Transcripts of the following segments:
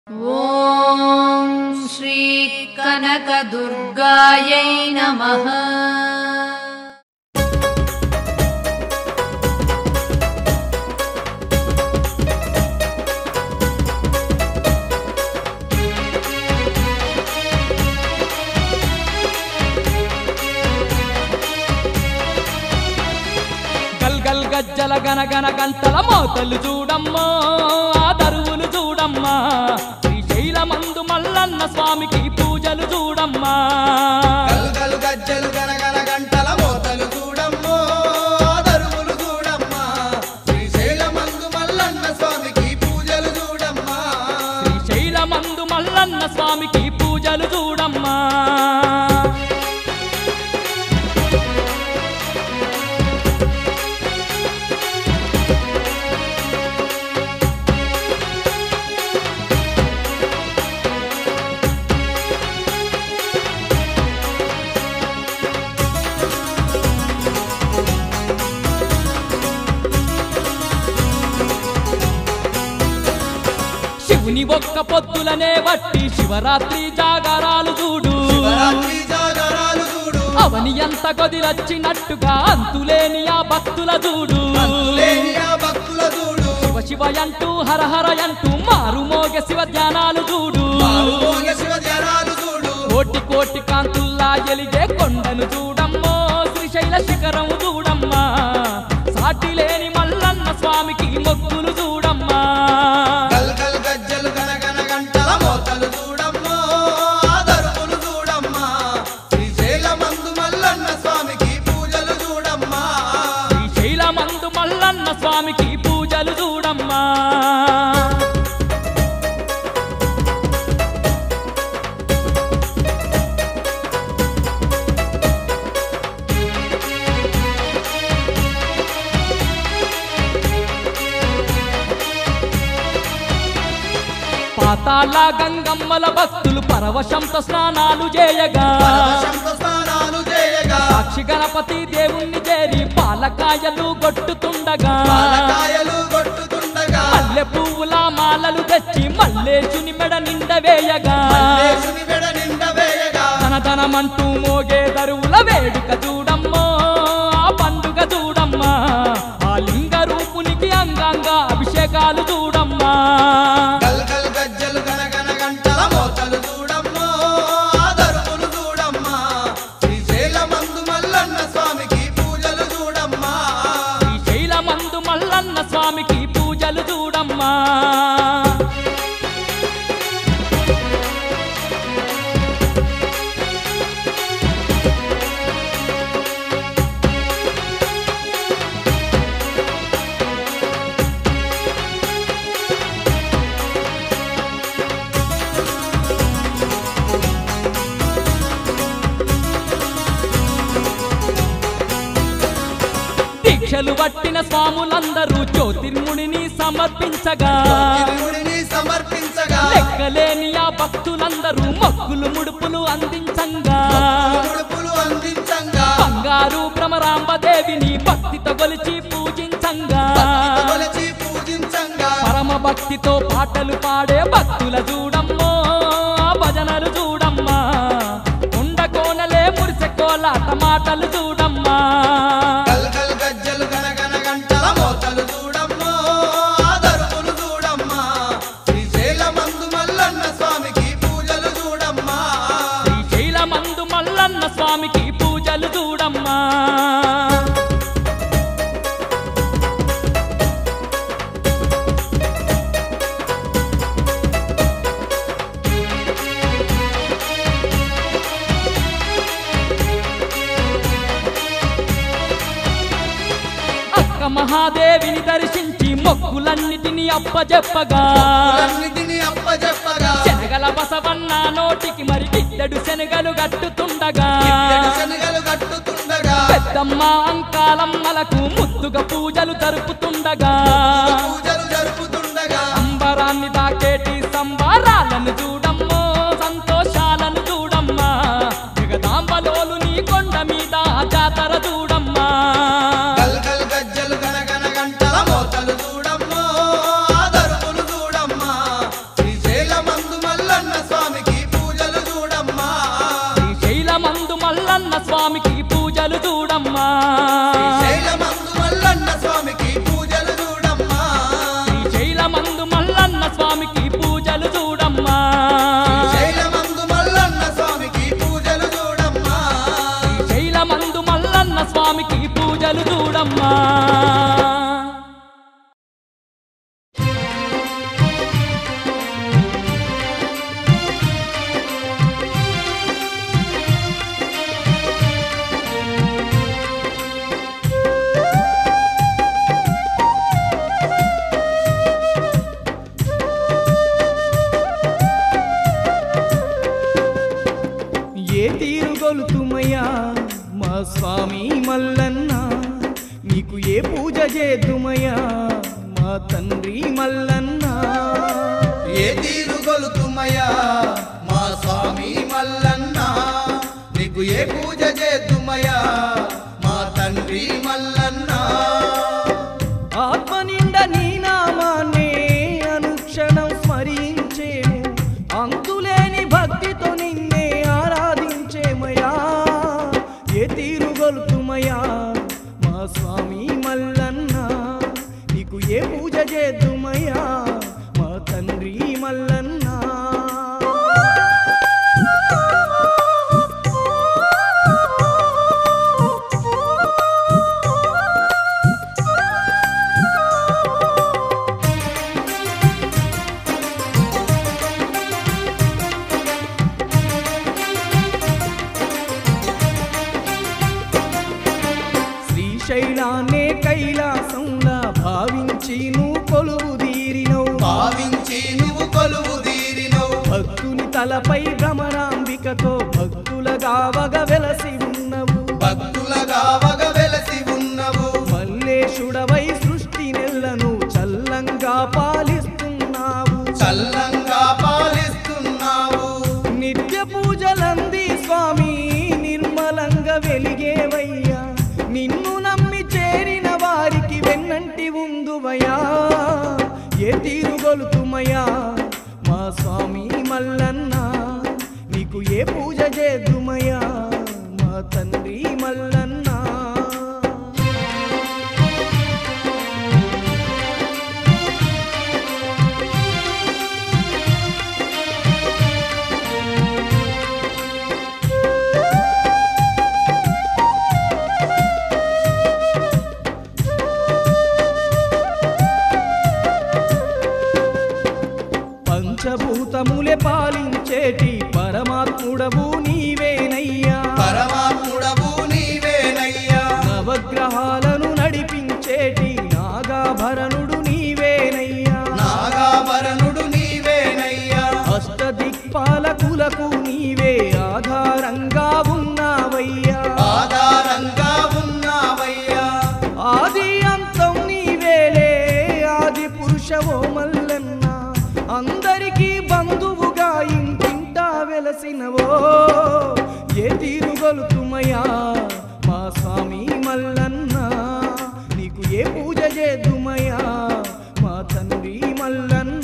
ॐ श्रीकनकदुर्गायै नमः గల్ గల్ గజ్జల గనగన గంటల మోతలు చూడమ్మా ఆ దరువులు చూడమ్మా శ్రీశైలమందు మల్లన్న స్వామికి పూజలు చూడమ్మా గల్గలు గజ్జలు గనగన గంటల మోతలు చూడమ్మో దరువులు చూడమ్మా శ్రీశైలమందు మల్లన్న స్వామికి పూజలు చూడమ్మా శ్రీశైలమందు మల్లన్న స్వామికి పూజలు చూడమ్మా శివుని ఒక్క పొద్దులనే బట్టి శివరాత్రి జాగారాలు చూడు శివరాత్రి జాగరాలు చూడు అవని ఎంత కొదిలొచ్చినట్టుగా అంతులేని ఆ భక్తుల చూడు లేని ఆ భక్తుల చూడు శివ శివ అంటూ హర హర అంటూ మారు మోగ శివ ధ్యానాలు చూడు పాలుమోగ శివ జనాలు చూడు కోటి కోటి కాంతుల్లా ఎలిగే కొండను చూడమ్మో శ్రీశైల శిఖరం చూడమ్మా సాటి లేని మల్లన్న స్వామికి మొక్కులు చూడమ్మా గల్గల్ గజ్జలు గనగన గంటల మోతలు చూడమ్మో దరువులు చూడమ్మా శ్రీశైలమందు మల్లన్న స్వామికి పూజలు చూడమ్మా శ్రీశైలమందు మల్లన్న స్వామికి పూజలు చూడమ్మా పాతాళ గంగమ్మల భక్తులు పరవశంతో స్నానాలు చేయగా పరవశంతో స్నానాలు చేయగా సాక్షి గణపతి దేవుణ్ణి చేరి పాలకాయలు కొట్టుతుండగా పాలకాయలు కొట్టుతుండగా మల్లె పువ్వుల మాలలు తెచ్చి మల్లేశుని మెడ నిండ వేయగా దేశుని మెడ నిండ వేయగా తన తనమంటూ మోగే దరువుల వేడుక చూడమ్మో ఆ పండుగ చూడమ్మా ఆ లింగ రూపునికి అంగంగా అభిషేకాలు చూడమ్మా గల్గల్ గజ్జలు గనగన గంటల మోతలు చూడమ్మో దరువులు చూడమ్మా శ్రీశైలమందు మల్లన్న స్వామికి పూజలు చూడమ్మా శ్రీశైలమందు మల్లన్న స్వామికి పూజలు చూడమ్మా దీక్షలు పట్టిన స్వాములందరూ జ్యోతిర్ముడిని సమర్పించగా దేవుడిని సమర్పించగా లెక్కలేని ఆ భక్తులందరూ మొక్కులు ముడుపులు అందించంగా ముడుపులు అందించంగా బంగారు భ్రమరాంబదేవిని భక్తితో కొలిచి పూజించంగా కొలిచి పూజించంగా పరమ భక్తితో పాటలు పాడే భక్తుల చూడమ్మో ఆ భజనలు చూడమ్మా ఉండ కోనలే మురిసె కోలాట మాటలు చూడమ్మా గల్గల్ గజ్జలు గనగన గంటల మోతలు చూడమ్మో దరువులు చూడమ్మా శ్రీశైలమందు మల్లన్న స్వామికి పూజలు చూడమ్మా శ్రీశైలమందు మల్లన్న స్వామికి పూజలు చూడమ్మా అక్క మహాదేవిని దర్శించి మొక్కులన్నిటినీ అప్పజెప్పగా అన్నిటిని అప్పజెప్పగా శనగల బసవన్న నోటికి మరి గిద్దెడు శనగలు గట్టుతుండగా ఎడు శనగలు కట్టుతుండగా పెద్దమ్మ అంకాలమ్మలకు ముద్దుగా పూజలు జరుపుతుండగా పూజలు జరుపుతుండగా అంబరాన్ని దాకేటి సంబారాలను చూడమ్మో సంతోషాలను చూడమ్మా జగదాంబలోలు నీ కొండ మీద ఆ జాతర చూడమ్మా గల్గల్ గజ్జలు గనగన గంటల మోతలు చూడమ్మో దరువులు చూడమ్మా శ్రీశైలమందు చూడమ్మా శైలమందు మల్లన్న స్వామికి పూజలు చూడమ్మా శ్రీశైలమందు మల్లన్న స్వామికి పూజలు చూడమ్మా శైలమందు మల్లన్న స్వామికి పూజలు చూడమ్మా శ్రీశైలమందు మల్లన్న స్వామికి పూజలు చూడమ్మా ఏ తీరు గొలుతుమయ్యా మా స్వామి మల్లన్న నీకు ఏ పూజ చేద్దుమయ్యా మా తండ్రి మల్లన్న ఏ తీరు గొలుతుమయ్యా మా స్వామి మల్లన్న నీకు ఏ పూజ చేద్దుమయ్యా మా తండ్రి మల్లన్న ఆత్మ నిండా నీ నామాన్నే అనుక్షణం స్మరించేము అంతులేని భక్తితో నిన్నే ఆరాధించేమయ్యా ఏ తీరు గొలుతుమయ్యా మా స్వామి మల్లన్న నీకు ఏ పూజ చేద్దుమయ్యా మా తండ్రి మల్లన్న శ్రీశైలాన్నే కైలాసంలా భావించి నువ్వు కొలువు తీరినవు భావించి నువ్వు కొలువు తీరినవు భక్తుని తలపై భ్రమరాంబికతో భక్తులగా వగ వెలసి ఉన్నవు భక్తులగా వగ వెలసి ఉన్నవు మల్లేశుడవై సృష్టి నెల్లను చల్లంగా పాలిస్తున్నావు చల్లంగా పాలిస్తున్నావు నిత్య పూజలంది స్వామి నిర్మలంగా వెలిగేవయ్యా నిన్ను నమ్మి చేరిన వారికి వెన్నంటి ఉందువయ్యా ఏ తీరుగొలుతుమయ్యా మా స్వామి మల్లన్న నీకు ఏ పూజ చేద్దుమయ్యా మా తండ్రి మల్లన్న పంచభూతములే పాలించేటి పరమాత్ముడవు నీవేనయ్యా పరమాత్ముడవు నీవేనయ్యా నవగ్రహాలను నడిపించేటి నాగాభరణుడు నీవేనయ్యా నాగాభరణుడు నీవేనయ్యా అష్టదిక్పాలకులకు నీవే ఆధారంగా ఉన్నావయ్యా ఆధారంగా ఉన్నావయ్యా ఆది అంతం నీవేలే ఆది పురుషవో మల్లన్న అందరికీ బంధువుగా ఇంటింటా వెలసినవో ఏ తీరుగొలుతుమయ్యా మా స్వామి మల్లన్న నీకు ఏ పూజ చేద్దుమయ్యా మా తండ్రి మల్లన్న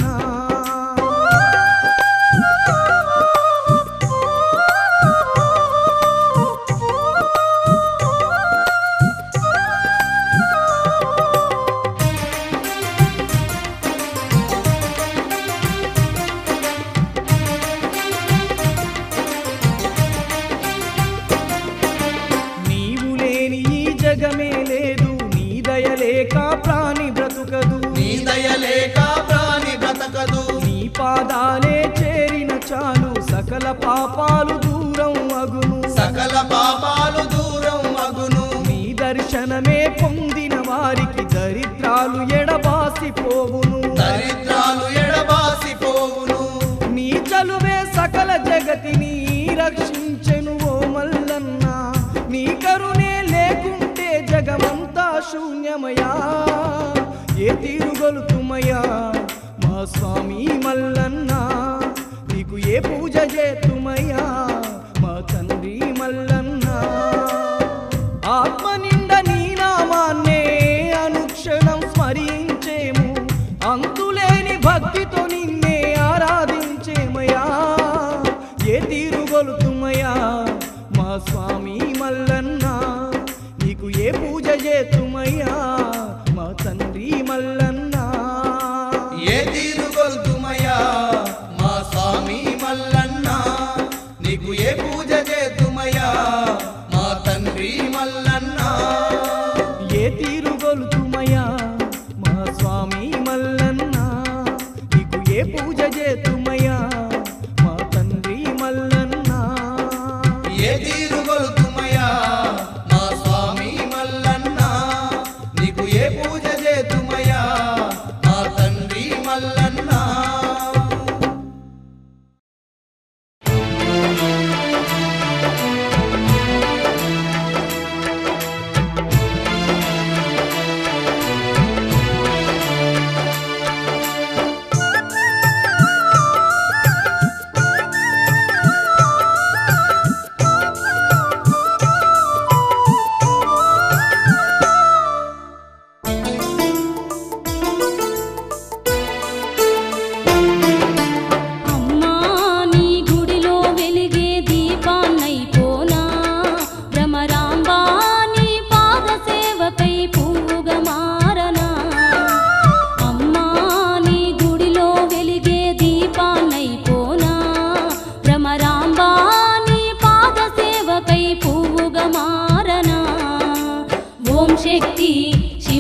నీవు లేని ఈ జగమే లేదు నీ దయలేక ప్రాణి బ్రతుకదు నీ దయలేక ప్రాణి బ్రతకదు నీ పాదాలే చేరిన చాలు సకల పాపాలు దూరం అగును సకల పాపాలు దూరం అగును నీ దర్శనమే పొందిన వారికి దరిద్రాలు ఎడబాసిపోవును దరిద్రాలు ఎడబాసిపోవును నీ చలువే సకల జగతిని రక్షించెను ఓ మల్లన్న నీ కరుణే లేకుంటే జగమంతా శూన్యమయా ఏ తీరుగొలుతుమయ్యా మా స్వామి మల్లన్న నీకు ఏ పూజ చేతుమయ్యా మా తండ్రి మల్లన్న ఆత్మ నిండా నీ నామాన్నే అనుక్షణం స్మరించేము అంతులేని భక్తితో నిన్నే ఆరాధించేమయా ఏ తీరుగొలుతుమయా మా స్వామి మల్లన్న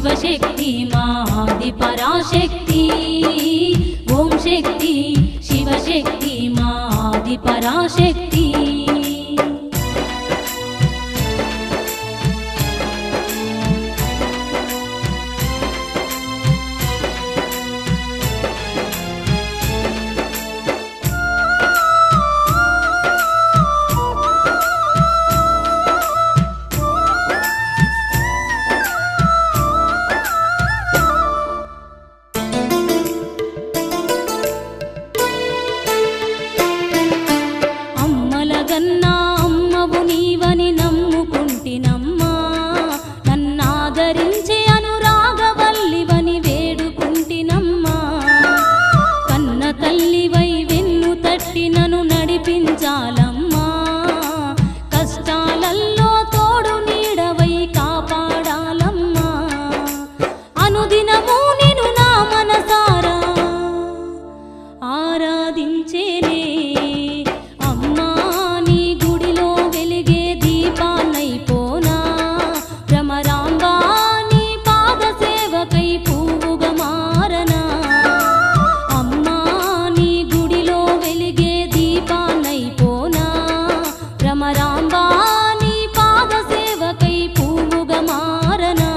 శివశక్తి మాది పరాశక్తి ఓం శక్తి శివశక్తి మాది పరాశక్తి అమ్మల గన్నా అమ్మవు నీవని నమ్ముకుంటినమ్మా నన్నాదరించే అనురాగవల్లివని వేడుకుంటినమ్మా కన్న తల్లివై వెన్ను తట్టి నన్ను నడిపించాలమ్మా కష్టాలల్లో తోడు నీడవై కాపాడాలమ్మా అనుదినము నిన్ను నా మనసారా ఆరాధించేనే అమ్మా నీ గుడిలో వెలిగే దీపాన్నైపోనా భ్రమరాంబా నీ పాద సేవకై పువ్వుగా మారనా అమ్మా నీ గుడిలో వెలిగే దీపాన్నైపోనా భ్రమరాంబా నీ పాద సేవకై పువ్వుగా మారనా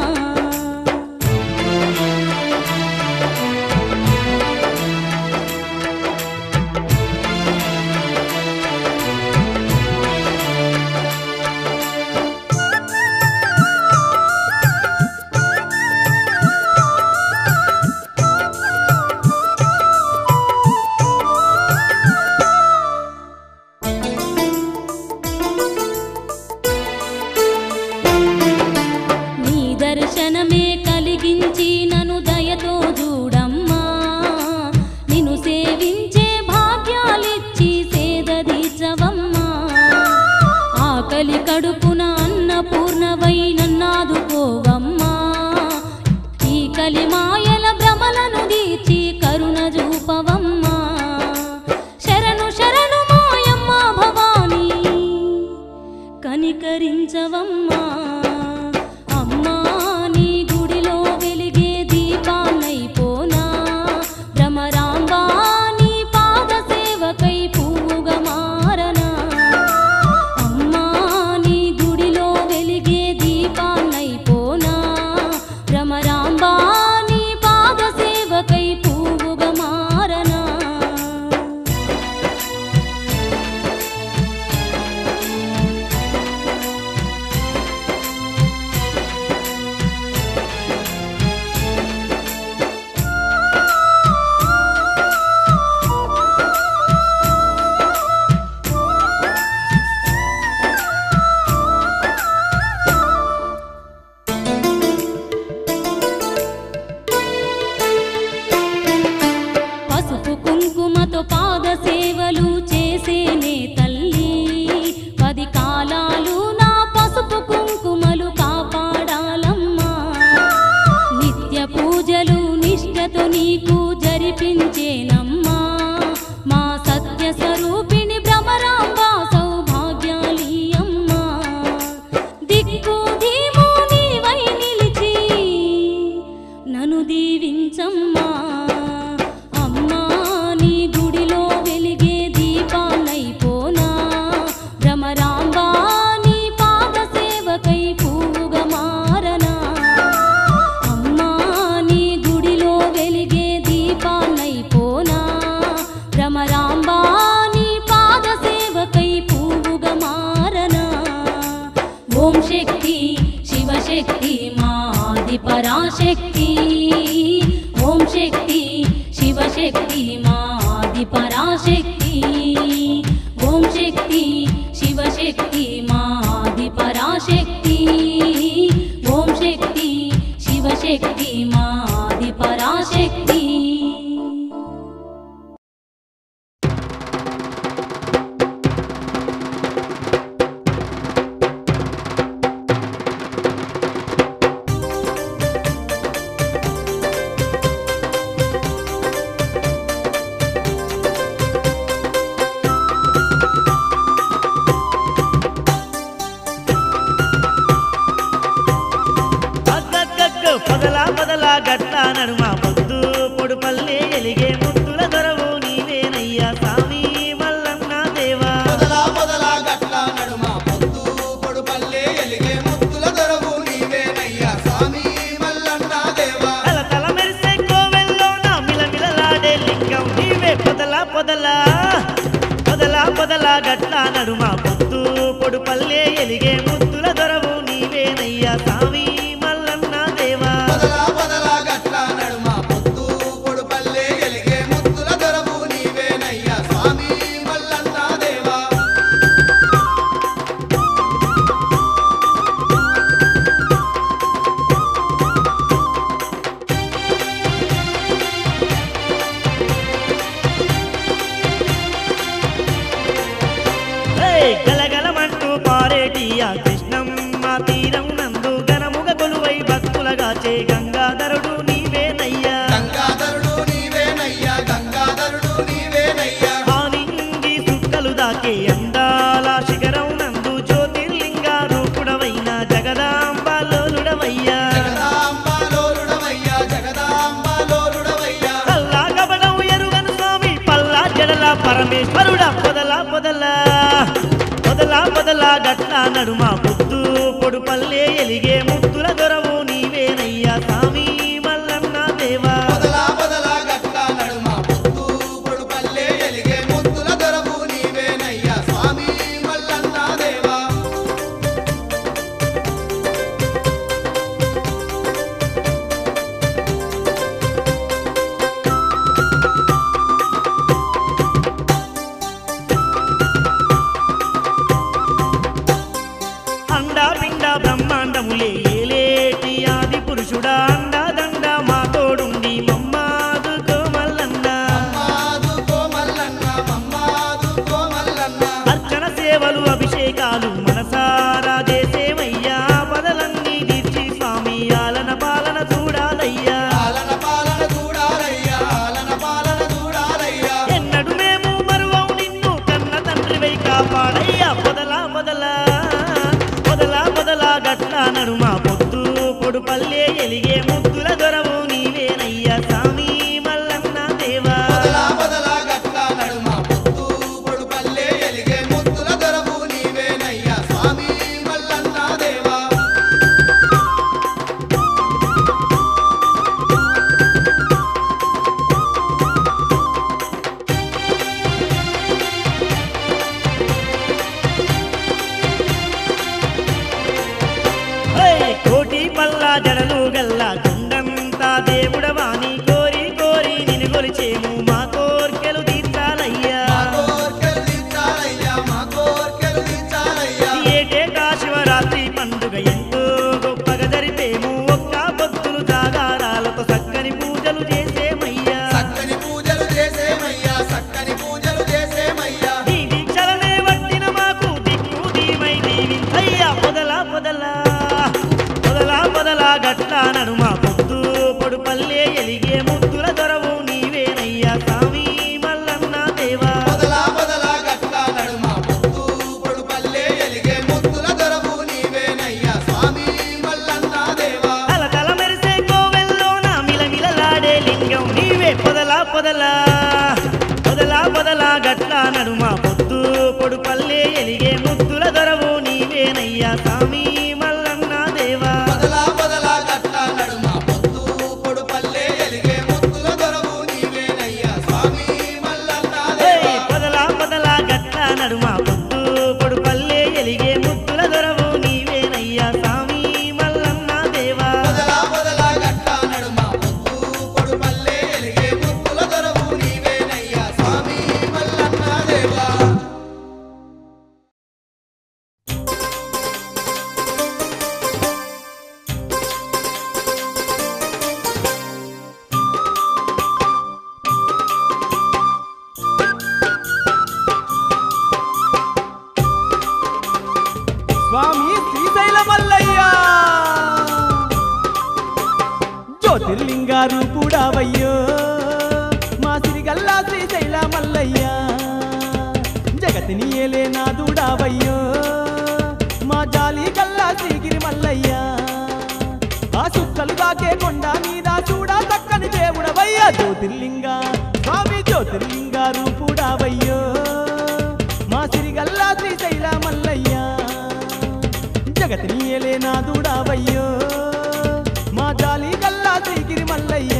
నీ దర్శనమే కలిగించి నన్ను దయతో చూడమ్మా నిన్ను సేవించే భాగ్యాలిచ్చి సేదదీచవమ్మా ఆకలి కడుపున అన్నపూర్ణవై నన్నాదుకోవమ్మా ఈ కలి మాయల భ్రమలను దీచి కరుణ చూపవమ్మా శరణు శరణు మాయమ్మ భవానీ కనికరించవమ్మా అమ్మా నీ గుడిలో వెలిగే దీపాన్నైపోనా భ్రమరాంబా నీ పాద సేవకై పువ్వుగా మారనా అమ్మా నీ గుడిలో వెలిగే దీపాన్నైపోనా భ్రమరాంబా నీ పాద సేవకై పువ్వుగా మారనా పసుపు కుంకుమతో పాద సేవలు చేసేనే తల్లి పది కాలాలు నా పసుపు కుంకుమలు కాపాడాలమ్మా నిత్య పూజలు నిష్ఠతో నీకు జరిపించేనమ్మా మా సత్య స్వరూపిణి భ్రమరాంబా సౌభాగ్యాలీయమ్మా దిక్కు ధీము నీవై నిలిచి నన్ను దీవించమ్మా అమ్మా నీ గుడిలో వెలిగే దీపాన్నైపోనా భ్రమరాంబా నీ పాద సేవకై పువ్వుగా మారనా అమ్మా నీ గుడిలో వెలిగే దీపాన్నైపోనా భ్రమరాంబా నీ పాద సేవకై పువ్వుగా మారనా ఓం శక్తి శివశక్తి మాది పరాశక్తి ఓం శక్తి శివశక్తి మాది పరాశక్తి ఓం శక్తి శివశక్తి మాది పరాశక్తి ఓం శక్తి శివశక్తి మాది పరాశక్తి ఓం గట్ల నడుమ పొద్దు పొడు పల్లె ఎలిగే ముద్దుల దొరవు నీవేనయ్యా సామి మల్లన్న దేవా పొదలా పొదలా గట్ల నడుమ పొద్దు పొడుపల్లే ఎలిగే ముద్దుల దొరవు నీవేనయ్యా స్వామి మల్లన్న దేవా ఏయ్ గలగలమంటూ పారేటి ఆ కృష్ణమ్మ తీరం నందు గనముగ కొలువై భక్తులగాచే గంగాధరుడు నీవేనయ్యా గంగాధరుడు నీవేనయ్యా గంగాధరుడు నీవేనయ్యా ఆనింగి సుక్కలు దాకే అందాల శిఖరం నందు జ్యోతిర్లింగ రూపుడవైన జగదాంబాలోలుడవయ్యా జగదాంబాలోరుడవయ్యా జగదాంబాలోరుడవయ్యా కల్లా కపడం ఎరుగను స్వామి పల్లా జడల పరమేశ్వరుడా పొదల పొదల పొదల పొదల గట్ల నడుమ పొద్దు పొడు పల్లె ఎలిగే ముద్దుల దొరవు నీవేనయ్యా స్వామి మల్లన్న దేవా పొదలా పొదలా గట్ల నడుమ పొద్దు పొడుపల్లే ఎలిగే ముద్దుల దొరవు నీవేనయ్యా స్వామి మల్లన్న దేవా అండా పిండ బ్రహ్మాండములే ఏలేటి ఆది పురుషుడా అండా దండ మా తోడుండి మమ్మాదుకో మల్లన్న మమ్మాదుకో మల్లన్న మమ్మాదుకో మల్లన్న అర్చన సేవలు అభిషేకాలు మనసారా చేసేవయ్యా పదలన్నీ తీర్చి స్వామి ఆలన పాలన చూడాలయ్యా పాలన పాలన చూడాలయ్యా పాలన పాలన చూడాలయ్యా ఎన్నడు మేము మరువవు నిన్ను కన్న తండ్రివై కాపాడయ్యా పొదల పొదల పొదల పొదల గట్ల నడుమ పొద్దు పొడు పల్లె ఎలిగే ముద్దుల దొరవు నీవేనయ్యా స్వామి మల్లన్న దేవా పొదలా పొదలా గట్ల నడుమ పొద్దు పొడుపల్లే ఎలిగే ముద్దుల దొరవు నీవేనయ్యా స్వామి మల్లన్న దేవా హే, కోటి పల్లా జడలు గల్లా గుండంతా దేవుడవాని కోరి కోరి నిన్ను కొలిచేము మా కోర్కెలు తీర్చాలయ్యా మా కోర్కెలు తీర్చాలయ్యా మా కోర్కెలు తీర్చాలయ్యా ఏటేటా శివరాత్రి పండుగ ఎంతో గొప్పగా జరిపేము ఒక్క భక్తులు జాగారాలతో చక్కని పూజలు చేసేమయ్యా చక్కని పూజలు చేసేమయ్యా చక్కని పూజలు చేసేమయ్యా ఈ దీక్షలనే వట్టిన మాకు దిక్కు దీమై దీవించయ్యా పొదల పొదల పొదల పొదల గట్ల నడుమ పొద్దు పొడు పల్లె ఎలిగే ముద్దుల దొరవు నీవేనయ్యా స్వామి మల్లన్న దేవా పొదలా పొదలా గట్ల నడుమ పొద్దు పొడుపల్లే ఎలిగే ముద్దుల దొరవు నీవేనయ్యా స్వామి మల్లన్న దేవా తలతల మెరిసే కోవెల్లోన మిలమిలలాడే లింగం నీవే పొదల పొదల పొదల పొదల గట్ల నడుమ పొద్దు పొడు పల్లె ఎలిగే ముద్దుల దొరవు నీవేనయ్యా స్వామి మల్లన్న దేవా పొదలా పొదలా గట్ల నడుమ పొద్దు పొడుపల్లే ఎలిగే ముద్దుల దొరవు నీవేనయ్యా స్వామి మల్లన్న ఏయ్ దేవా పొదల పొదల గట్ల నడుమ పొద్దు పొడు పల్లె ఎలిగే ముద్దుల దొరవు నీవేనయ్యా స్వామి మల్లన్న దేవా పొదలా పొదలా గట్ల నడుమ పొద్దు పొడుపల్లే ఎలిగే ముద్దుల దొరవు నీవేనయ్యా స్వామి మల్లన్న దేవా స్వామి శ్రీశైల మల్లయ్య జ్యోతిర్లింగ రూపుడావయ్యో మా సిరిగల్లా శ్రీశైల మల్లయ్య జగతిని ఏలే నాదుడావయ్యో మా జాలి కల్లా శ్రీగిరి మల్లయ్య ఆ సుక్కలు దాకే కొండ మీద చూడా చక్కని దేవుడవయ్యా జ్యోతిర్లింగ స్వామి జ్యోతిర్లింగ రూపుడావయ్యో మా సిరిగల్లా శ్రీశైల మల్లయ్య జగతిని ఏలే నాదుడావయ్యో మా జాలి గల్లా శ్రీగిరి మల్లయ్య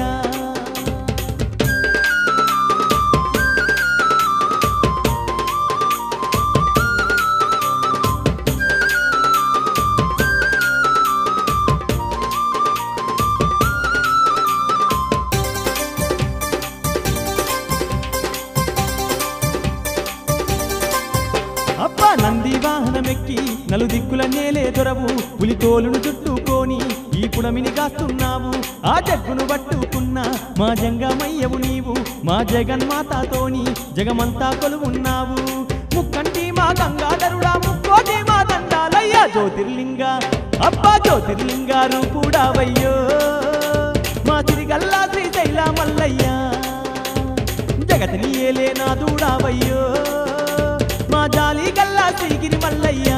గుర్రమెక్కి నలు దిక్కుల నేలే దొరవు పులి తోలును చుట్టుకొని ఈ పుడమిని కాస్తున్నావు ఆ జగ్గును పట్టుకున్న మా జంగమయ్యవు నీవు మా జగన్మాతతోని జగమంతా కొలువున్నావు ముక్కంటి మా గంగాధరుడా ముక్కోటి మా దండాలయ్యా జ్యోతిర్లింగ అబ్బా జ్యోతిర్లింగ రూపుడావయ్యో మా తిరిగల్లా శ్రీశైల మల్లయ్యా జగతిని ఏలే నా దూడావయ్యో మా జాలి గల్లా శ్రీగిరి మల్లయ్యా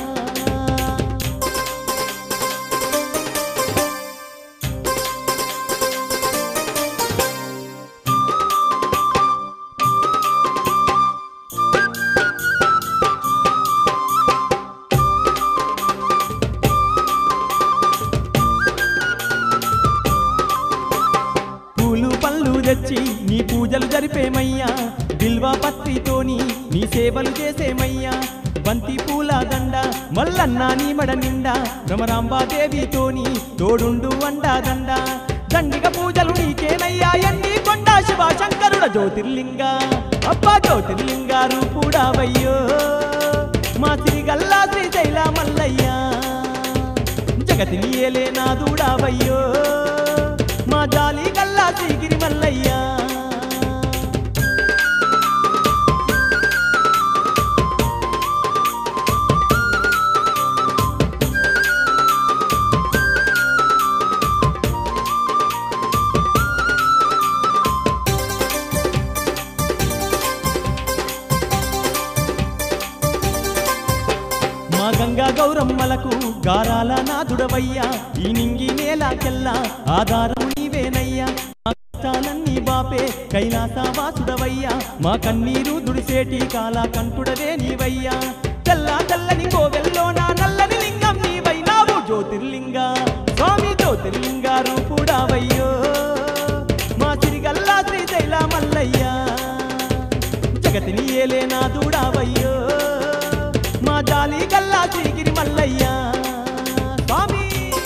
పూలు పళ్ళు తెచ్చి నీ పూజలు జరిపేమయ్యా బిల్వ పత్రితోని నీ సేవలు చేసేమయ్యా బంతి పూల దండ మల్లన్న నీ మడ నిండా భ్రమరాంబాదేవితోని తోడుండు అండా దండ దండిగ పూజలు నీకేనయ్యా ఎన్ని కొండ శివ శంకరుడ జ్యోతిర్లింగ అబ్బా జ్యోతిర్లింగ రూపుడావయ్యో మా తిరిగల్లా శ్రీశైల మల్లయ్యా జగతిని ఏలే నా దూడావయ్యో మా జాలి గల్లా శ్రీగిరి మల్లయ్యా మా గంగా గౌరమ్మలకు గారాల నాదుడవయ్యా ఈ నింగి నేలాకెల్లా ఆధారం నీవేనయ్యా మా కష్టాలన్నీ బాపే కైలాస వాసుడవయ్యా మా కన్నీరు దుడిసేటి కాల కంటుడవే నీవయ్యా తెల్ల తెల్లని కోవెల్లోన నల్లని లింగం నీవైనావు జ్యోతిర్లింగ స్వామి జ్యోతిర్లింగ రూపుడావయ్యో మా సిరిగల్లా శ్రీశైల మల్లయ్యా జగతిని ఏలే నా దూడావయ్యో మా జాలి గల్లా శ్రీగిరి మల్లయ్యా స్వామి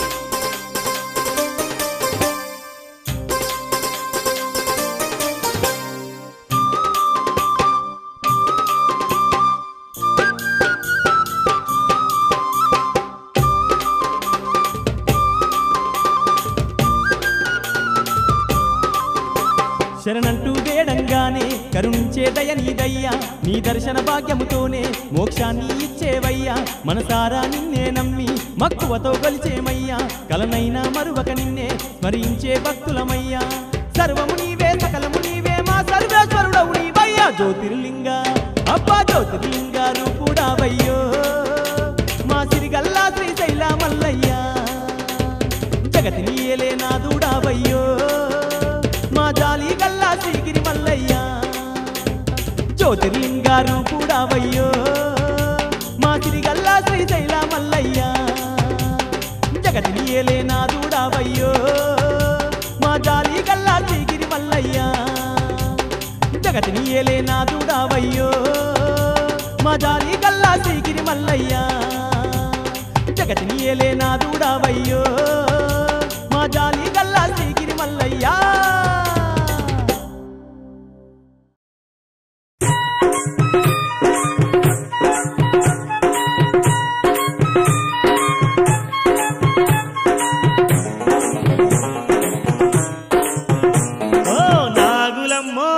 శరణంటూ వేడంగానే కరుణించే దయ నీదయ్యా నీ దర్శన భాగ్యముతోనే మోక్షాన్ని ఇచ్చేవయ్యా మనసారా నిన్నే నమ్మి మక్కువతో కొలిచేమయ్యా కలనైనా మరువక నిన్నే స్మరించే భక్తులమయ్యా సర్వము నీవే సకలము నీవే మా సర్వేశ్వరుడవు నీవయ్యా జ్యోతిర్లింగ అబ్బా జ్యోతిర్లింగ రూపుడావయ్యో మా సిరిగల్లా శ్రీశైల మల్లయ్యా జగతిని ఏలే నా దూడావయ్యో మా జాలి గల్లా శ్రీగిరి మల్లయ్యా జ్యోతిర్లింగారు కూడావయ్యో మా సిరిగల్లా శ్రీశైల మల్లయ్యా జగతిని ఏలే నా దూడావయ్యో మా జాలి గల్లా శ్రీగిరి మల్లయ్యా జగతిని ఏలే నా దూడావయ్యో మా జాలి గల్లా శ్రీగిరి మల్లయ్యా జగతిని ఏలే నా దూడావయ్యో మా జాలి గల్లా శ్రీగిరి మల్లయ్యా ఓ నాగులమ్మో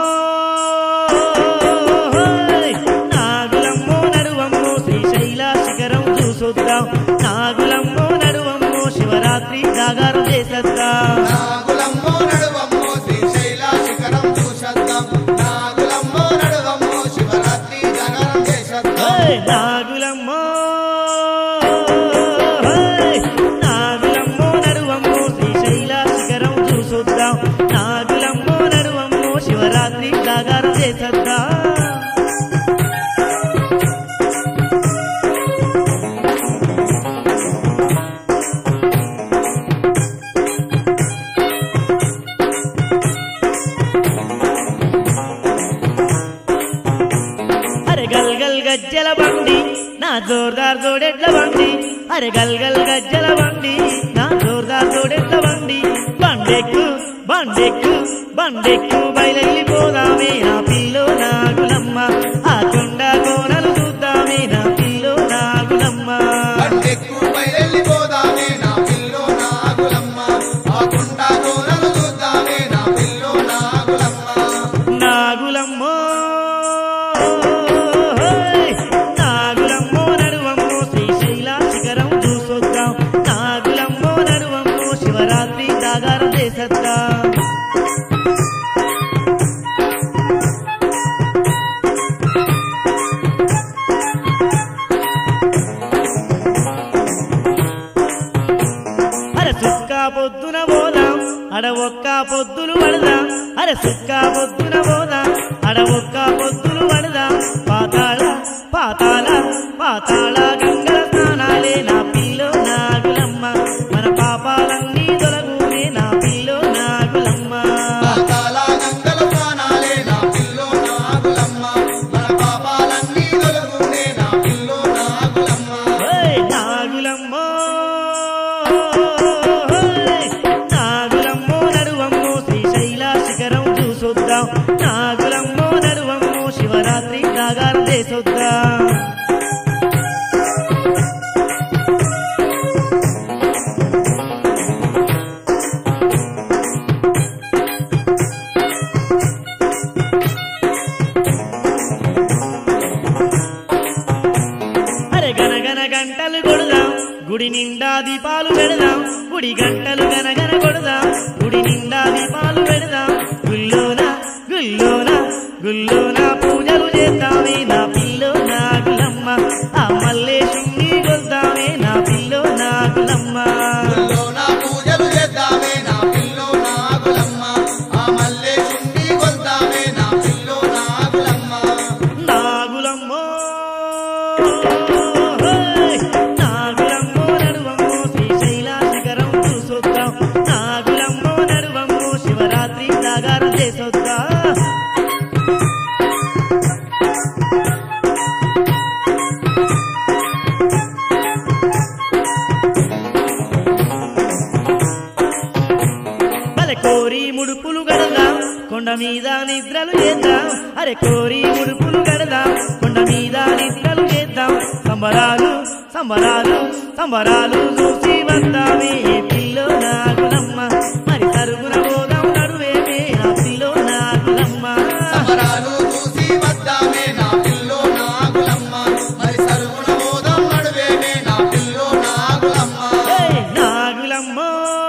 హోయ్! నాగులమ్మో నడువమ్మో శ్రీశైల శిఖరం చూసొద్దాం నాగులమ్మో నడువమ్మో శివరాత్రి జాగారం చేసేద్దాం నాగులమ్మో నడువమ్మో శ్రీశైల శిఖరం చూసేద్దాం నాగులమ్మో నడువమ్మో శివరాత్రి జాగరం చేసేద్దాం హోయ్! నాగులమ్మో హోయ్! నాగులమ్మో నడువమ్మో శ్రీశైల శిఖరం చూసొద్దాం నాగులమ్మో నడువమ్మో శివరాత్రి జాగారం చేసేద్దాం అరే గల్ గల్ గజ్జల బండి నా జోర్దార్ జోడెడ్ల బండి అరే గల్ గల్ గజ్జల బండి నా జోర్దార్ జోడెడ్ల బండి బండెక్కు బండెక్కు బండెక్కు బయలెళ్ళిపోదామే నా పిల్లో నాగులమ్మ ఆ కొండ కోనలు చూద్దామే నా పిల్లో నాగులమ్మ పాతాళ పాతాళ గంగల స్నానాలే నా పిల్లో నాగులమ్మ మన పాపాలన్నీ తొలగునే నా పిల్లో నాగులమ్మ పాతాళ గంగల ప్రాణాలే నా పిల్లో నాగులమ్మ మన పాపాలన్నీ తొలగునే నా పిల్లో నాగులమ్మ ఓయ్ నాగులమ్మ ఓయ్ నాగులమ్మో నడువమ్మో శ్రీశైల శిఖరం చూసొద్దాం నాగులమ్మో నడువమ్మో శివరాత్రి జాగారం చేసొద్దాం అరే గనగన గంటలు కొడదాం గుడి నిండా దీపాలు పెడదాం గుడి గంటలు గనగన కొడదాం గుడి నిండా దీపాలు పెడదాం గుల్లోన గుల్లోన గుల్లోన పూజలు చేద్దామే నా పిల్లో నాగులమ్మ ఆ మల్లేశుణ్ణి కొద్దామే నా పిల్లో నాగులమ్మ గుళ్ళో నా పూజలు చేద్దామే నా పిల్లో నాగులమ్మ ఆ మల్లేశుణ్ణి కొద్దామే నా పిల్లో నాగులమ్మ నాగులమ్మో హోయ్! నాగులమ్మో నడువమ్మో శ్రీశైల శిఖరం చూసొద్దాం నాగులమ్మో నడువమ్మో శివరాత్రి జాగారం చేసొద్దాం అరే కోరి ముడుపులు గడదాం కొండ మీద నిద్రలు చేద్దాం అరే కోరి ముడుపులు గడదాం కొండ మీద నిద్రలు చేద్దాం సంబరాలు సంబరాలు సంబరాలు చూసి వద్దామే ఏ పిల్లో నాగులమ్మ మరి సరుగున పోదాం నడువేమే ఆ పిల్లో నాగులమ్మ సమరాలు చూసి వద్దామే నా పిల్లో నాగులమ్మ మరి సరుగుణ మోదం నడువేమే నా పిల్లో నాగులమ్మ ఏయ్ నాగులమ్మో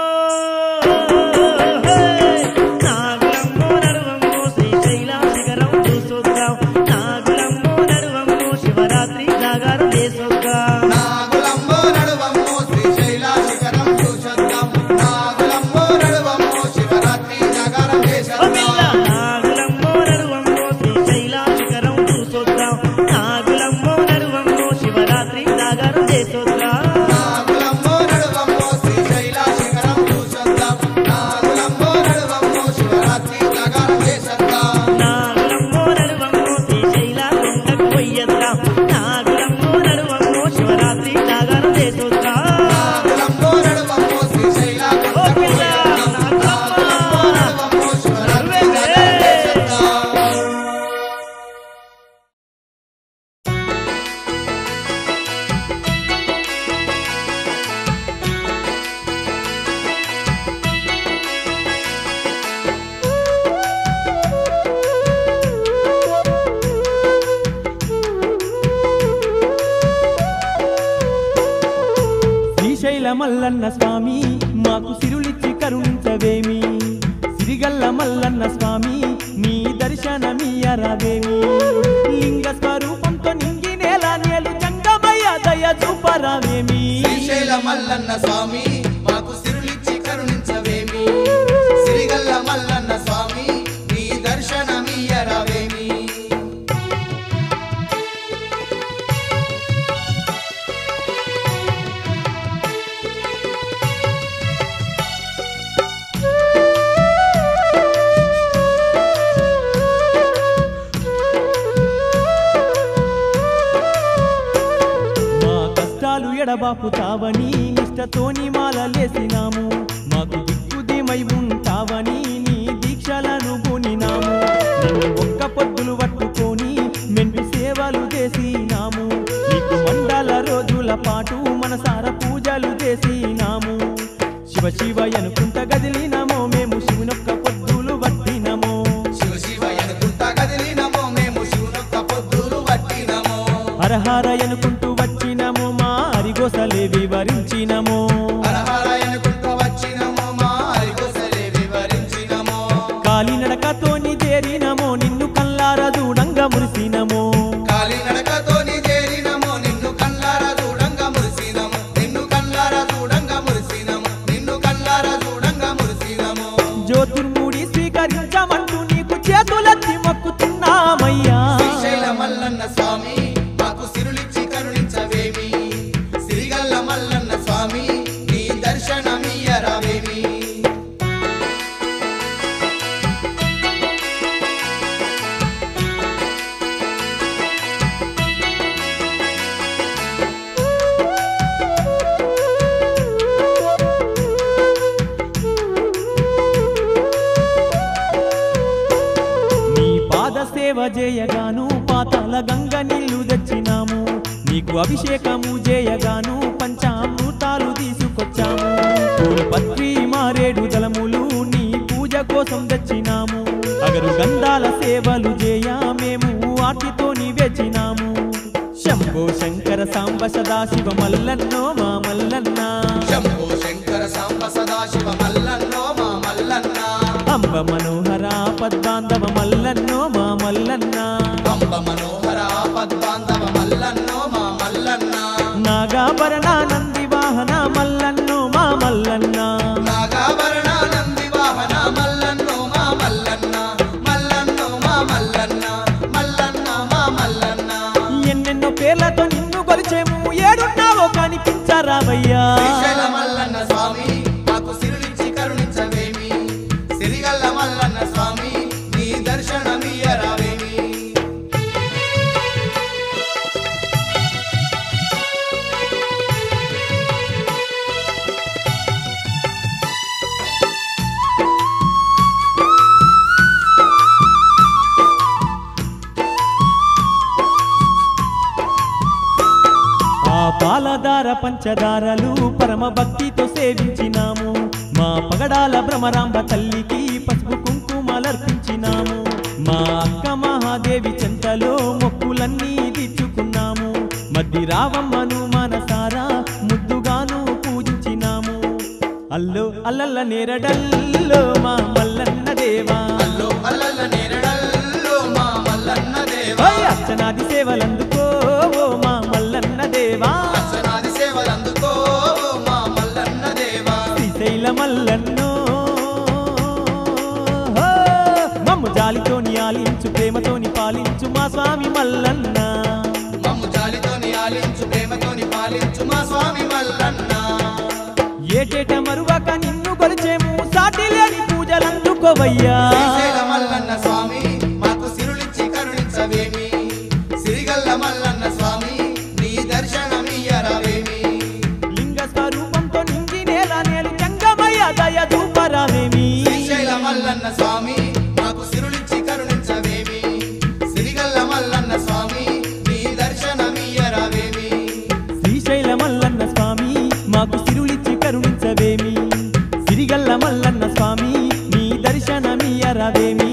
ఏయ్ నాగులమ్మో నడువమ్మో శ్రీశైల శిఖరం చూసొద్దాం నాగులమ్మో నడువమ్మో శివరాత్రి జాగారం చేసొద్దాం నాగులమ్మో నడువమ్మో శ్రీశైల శిఖరం చూసొద్దాం నాగులమ్మో నడువమ్మో శివరాత్రి జాగరం ఓ పిల్ల చేసొద్దాం నాగులమ్మో నడువమ్మో శ్రీశైల శిఖరం చూసొద్దాం నాగులమ్మో నడువమ్మో శివరాత్రి జాగారం చేసొద్దాం నాగులమ్మో నడువమ్మో శ్రీశైల శిఖరం చూసొద్దాం నాగులమ్మో నడువమ్మో శివరాత్రి జాగరం చేసొద్దాం నాగులమ్మో నడువమ్మో శ్రీశైల కొండకు పోయొద్దాం నాగులమ్మో నడువమ్మో శివరాత్రి జాగారం చేసొద్దాం నాగులమ్మో నడువమ్మో శ్రీశైల ఓ పిల్ల నాగులమ్మో నాగులమ్మ నడువమ్మో శివరాత్రి జాగరం చేసొద్దాం శ్రీశైల మల్లన్న స్వామి మాకు సిరులిచ్చి కరుణించవేమి సిరిగల్ల మల్లన్న స్వామి నీ దర్శనమీయరావేమి లింగ స్వరూపంతో నింగి నేల నేలు జంగమయ్య దయ చూపరావేమి శ్రీశైల మల్లన్న స్వామి మాకు సిరులిచ్చి కరుణించవేమి సిరిగల్ల మల్లన్న స్వామి నీ దర్శనమీయరావేమి మా కష్టాలు ఎడబాపుతావని నిష్టతోని మాలలేసినాము మాకు దిక్కుదేమై ఉంటావని నీ దీక్షలను పూనినాము నిన్ను ఒక్క పొద్దులు పట్టుకొని మెండు సేవలు చేసినాము నీకు మండల రోజుల పాటు మనసార పూజలు చేసినాము శివ శివ అనుకుంట గదిలినమో మేము శివునొక్క పొద్దులు పట్టినమో శివ శివ అనుకుంటా కదిలినమో మేము శివునొక్క పొద్దులు పట్టినమో హరహర అనుకుంటూ వచ్చినము మా అరిగోసలే వివరించినము హరహర అనుకుంటా వచ్చినమో మా అరిగొసలే వివరించినమో కాలినడకతోని చేరినమో నిన్ను కల్లార దూడంగా మురిసినమో కాలినడకతోని చేరినమో నిన్ను కల్లార చూడంగా మురిసినము నిన్ను కల్లార చూడంగా మురిసినము నిన్ను కల్లార చూడంగా మురిసినము జ్యోతిర్ముడి స్వీకరించమంటూ నీకు చేతులెత్తి మొక్కుతున్నామయ్యా శ్రీశైల మల్లన్న స్వామి మాకు చేయగాను పాతాల గంగ నీళ్లు తెచ్చినాము నీకు అభిషేకము చేయగాను పంచామృతాలు తీసుకొచ్చాము పూలు పత్రి మారేడు దళములు నీ పూజ కోసం తెచ్చినాము అగరు గంధాల సేవలు చేయ మేము వాటితో నివేచినాము శంభో శంకర సాంబ సదాశివ మల్లన్నో మా మల్లన్న శంభో శంకర సాంబ సదాశివ మల్లన్నో మా మల్లన్న అంబ మనోహర పద్బాంధవ మల్లన్నో మా మల్లన్న అంబ మనోహర పద్బాంధవ మల్లన్నో మా మల్లన్న నాగాభరణ నంది వాహన మల్లన్నో మా మల్లన్న నాగాభరణ నంది వాహన మల్లన్నో మా మల్లన్న మల్లన్నో మా మల్లన్న మల్లన్న మా మల్లన్న ఎన్నెన్నో పేర్లతో నిన్ను కొలిచేము ఏడున్నావో కనిపించరావయ్యా శ్రీశైల మల్లన్న స్వామి మాకు సిరులిచ్చి కరుణించవేమి సిరిగల్ల మల్లన్న స్వామి నీ దర్శనమియ్యరావేమి ఆ పాలధార పంచదారలు పరమ భక్తితో సేవించినాము మా పగడాల భ్రమరాంబ తల్లికి పసుపు కుంకుమలర్పించినాము మా అక్క మహాదేవి చెంతలో మొక్కులన్నీ తీర్చుకున్నాము మద్ది రావమ్మను మనసారా ముద్దుగాను పూజించినాము అల్లో అల్లల్ల నేరడల్లో మా మల్లన్న దేవా అల్లో అల్లల్ల నేరడల్లో మా మల్లన్న దేవా ఓయ్ అర్చనాది సేవలందుకో ఓ మా మల్లన్న దేవా అర్చనాది సేవలందుకో మా మల్లన్న దేవా శ్రీశైల మల్లన్నో హో! మమ్ము జాలితోని ఆలించు ప్రేమతోని పాలించు మా స్వామి మల్లన్న మమ్ము జాలితోని ఆలించు ప్రేమతోని పాలించు మా స్వామి మల్లన్న ఏటేట మరువక నిన్ను కొలిచేము సాటి లేని పూజలందుకోవయ్యా శ్రీశైల మల్లన్న స్వామి మాకు సిరులిచ్చి కరుణించవేమి సిరిగల్ల మల్లన్న స్వామి నీ దర్శనమియ్యరావేమి లింగ స్వరూపంతో నిండి నేల నేలు చంగమయ్య దయ దూపరావేమి శ్రీశైల మల్లన్న స్వామి మాకు సిరులిచ్చి కరుణించవేమి సిరిగల్ల మల్లన్న స్వామి నీ దర్శనమియ్యరావేమి శ్రీశైల మల్లన్న స్వామి మాకు సిరులిచ్చి కరుణించవేమి సిరిగల్ల మల్లన్న స్వామి నీ దర్శనమియరవేమి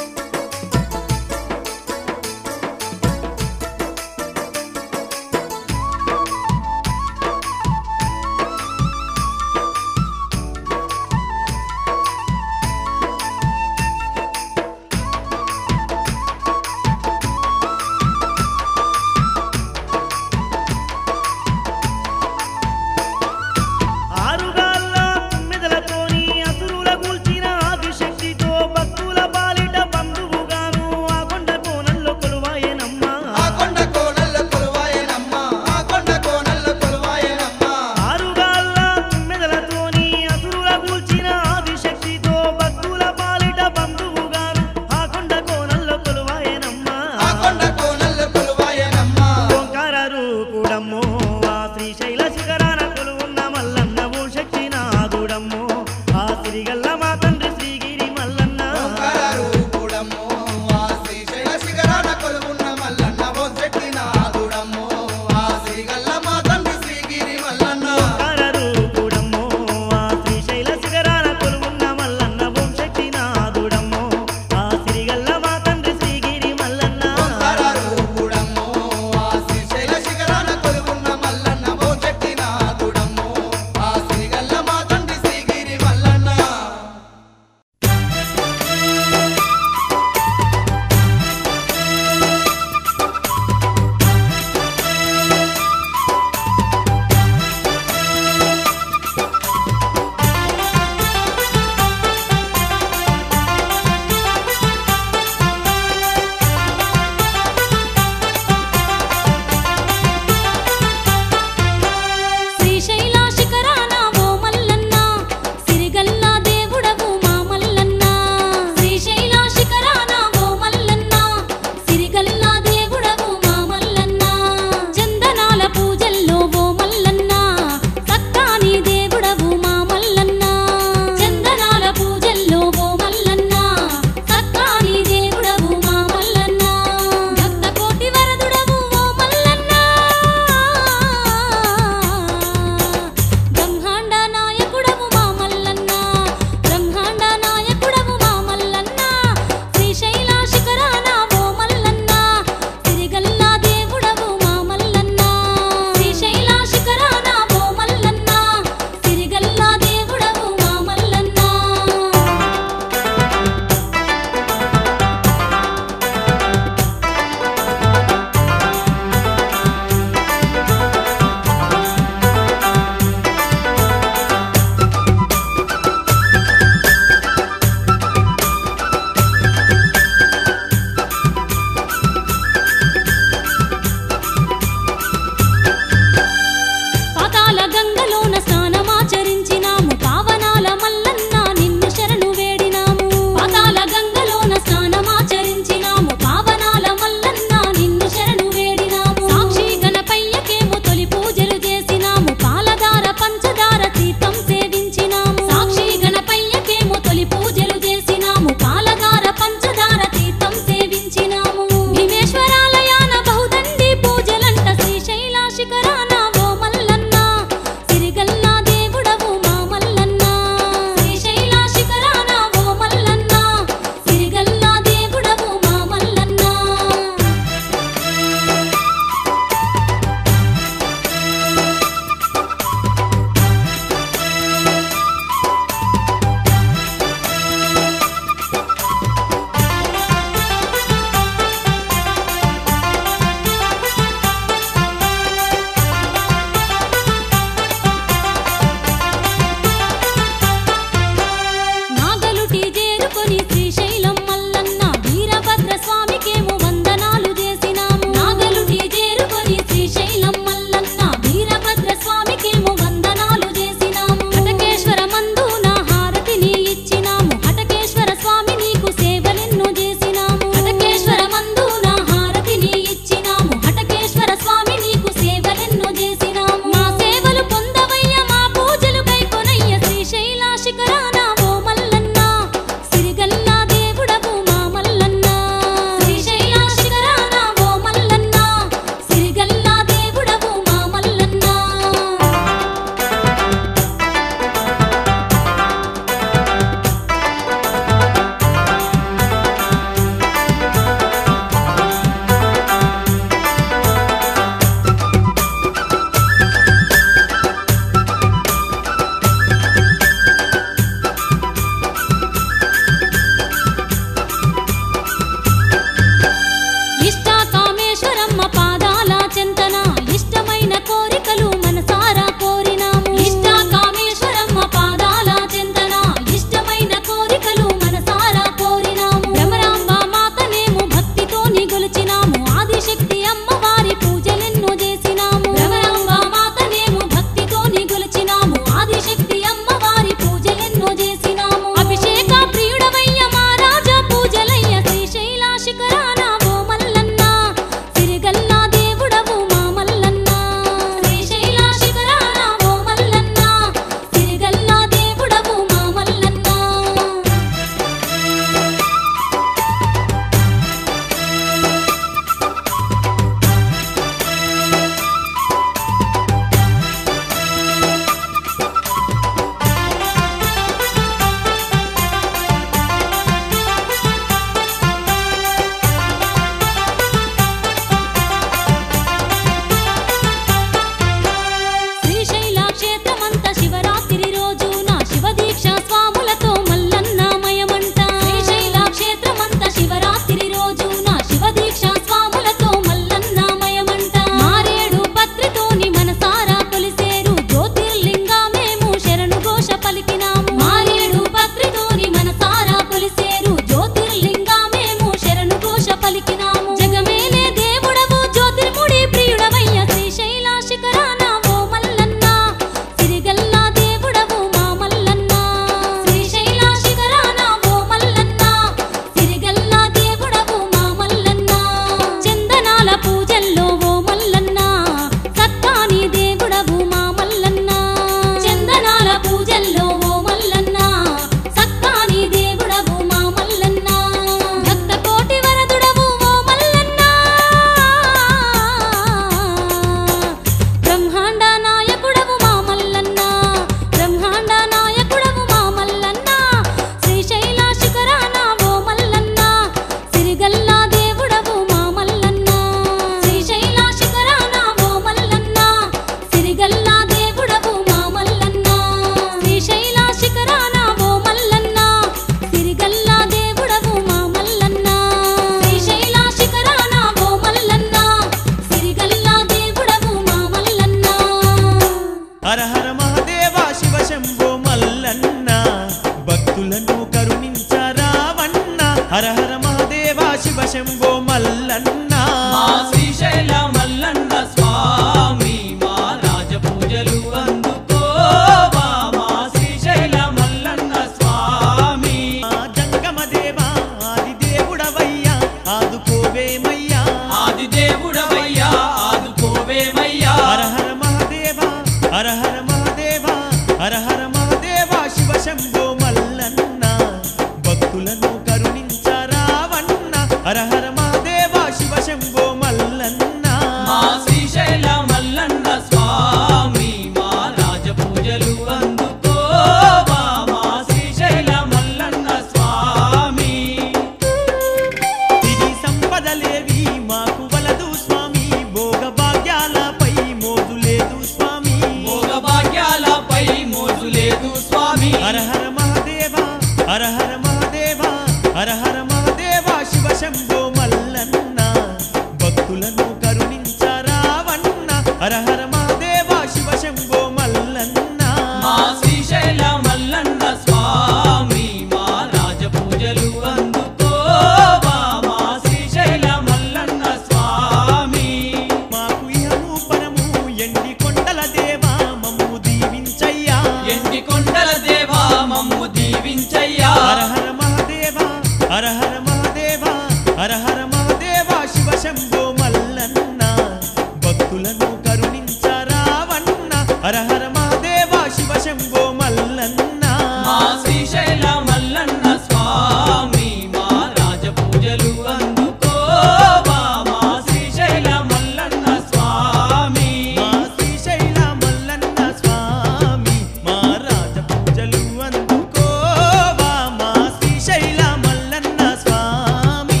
భక్తులను కరుణించరావన్న హరహర మహాదేవ శివ శంభో మల్లన్న మా శ్రీశైల మల్లన్న స్వామి మా రాజ పూజలు అందుకోవా మా శ్రీశైల మల్లన్న స్వామి మాకు ఇహము పరము ఎండి కొండల దేవా మమ్ము దీవించయ్యా ఎండి కొండల దేవా మమ్ము దీవించయ్యా హర హర మహాదేవ హర హర మహాదేవ హర హర మహాదేవ శివ శంభో మల్లన్న భక్తులను కరుణించరావన్న హర హర మహాదేవ శివ శంభో మల్లన్న మా శ్రీశైల మల్లన్న స్వామి మా రాజ పూజలు అందుకోవా మా శ్రీశైల మల్లన్న స్వామి మా శ్రీశైల మల్లన్న స్వామి మా రాజ పూజలు అందుకోవా మా శ్రీశైల మల్లన్న స్వామి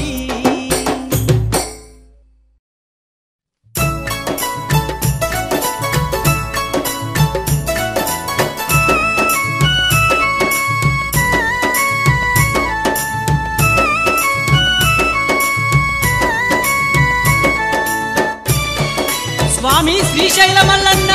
స్వామి శ్రీశైల మల్లన్న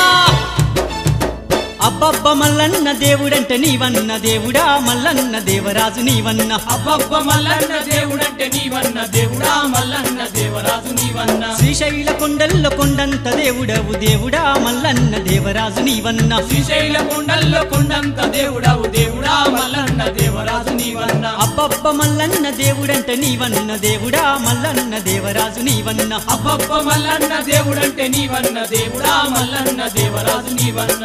అబ్బబ్బ మల్లన్న దేవుడంటే నీవన్న దేవుడా మల్లన్న దేవరాజు నీవన్న అబ్బబ్బ మల్లన్న దేవుడంటే నీవన్న దేవుడా మల్లన్న దేవరాజు నీవన్న శ్రీశైల కొండల్లో కొండంత దేవుడవు దేవుడా మల్లన్న దేవరాజు నీవన్న శ్రీశైల కొండల్లో కొండంత దేవుడవు దేవుడా మల్లన్న దేవరాజు నీవన్న అబ్బబ్బ మల్లన్న దేవుడంటే నీవన్న దేవుడా మల్లన్న దేవరాజు నీవన్న అబ్బబ్బ మల్లన్న దేవుడంటే నీవన్న దేవుడా మల్లన్న దేవరాజు నీవన్న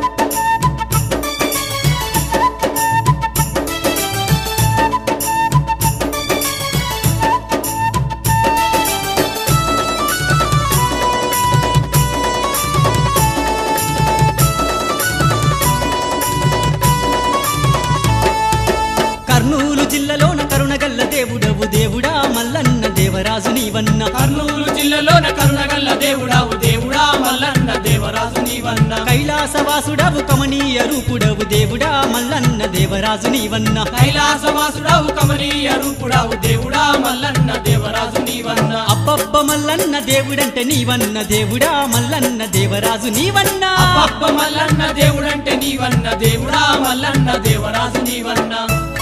కర్నూలు జిల్లాలోన కరుణగల్ల దేవుడవు దేవుడా మల్లన్న దేవరాజు నీవన్న కర్నూలు జిల్లాలోన కరుణగల్ల దేవుడావు దేవుడా మల్లన్న దేవరాజు నీవన్న కైలాసవాసుడవు కమనీయ రూపుడవు దేవుడా మల్లన్న దేవరాజు నీవన్న కైలాసవాసుడావు కమనీయ రూపుడావు దేవుడా మల్లన్న దేవరాజు నీవన్న అబ్బబ్బ మల్లన్న దేవుడంటే నీవన్న దేవుడా మల్లన్న దేవరాజు నీవన్న అబ్బబ్బ మల్లన్న దేవుడంటే నీవన్న దేవుడా మల్లన్న దేవరాజు నీవన్న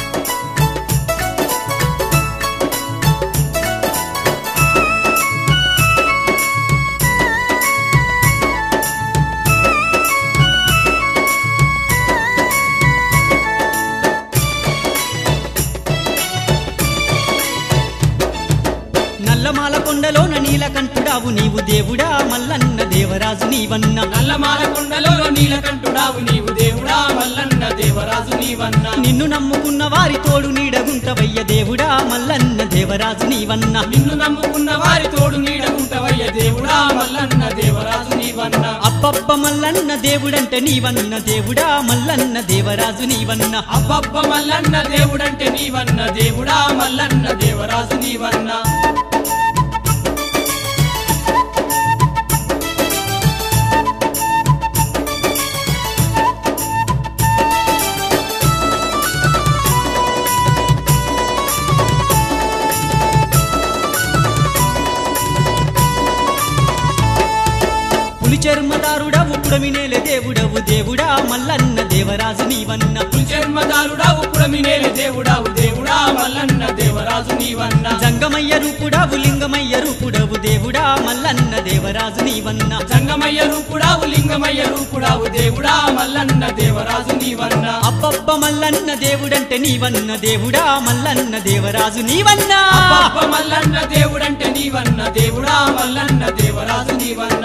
నల్లమాల కొండలోన నీలకంఠుడావు నీవు దేవుడా మల్లన్న దేవరాజు నీవన్న నల్లమాల కొండలో నీలకంఠుడావు నీవు దేవుడా మల్లన్న దేవరాజు నీవన్న నిన్ను నమ్ముకున్న వారి తోడు నీడగుంటవయ్య దేవుడా మల్లన్న దేవరాజు నీవన్న నిన్ను నమ్ముకున్న వారి తోడు నీడగుంటవయ్య దేవుడా మల్లన్న దేవరాజు నీవన్న అబ్బబ్బ మల్లన్న దేవుడంటే నీవన్న దేవుడా మల్లన్న దేవరాజు నీవన్న అబ్బబ్బ మల్లన్న దేవుడంటే నీవన్న దేవుడా మల్లన్న దేవరాజు నీవన్న పులి చర్మదారుడవు పుడమినేల దేవుడవు దేవుడా మల్లన్న దేవరాజు నీవన్న జన్మదారుడావు పురమినేల దేవుడావు దేవుడా మల్లన్న దేవరాజు నీవన్న జంగమయ్య రూపుడావు లింగమయ్య రూపుడవు దేవుడా మల్లన్న దేవరాజు నీవన్న జంగమయ్య రూపుడావు లింగమయ్య రూపుడావు దేవుడా మల్లన్న దేవరాజు నీవన్న అబ్బబ్బ మల్లన్న దేవుడంటే నీవన్న దేవుడా మల్లన్న దేవరాజు నీవన్న అబ్బబ్బ మల్లన్న దేవుడంటే నీవన్న దేవుడా మల్లన్న దేవరాజు నీవన్న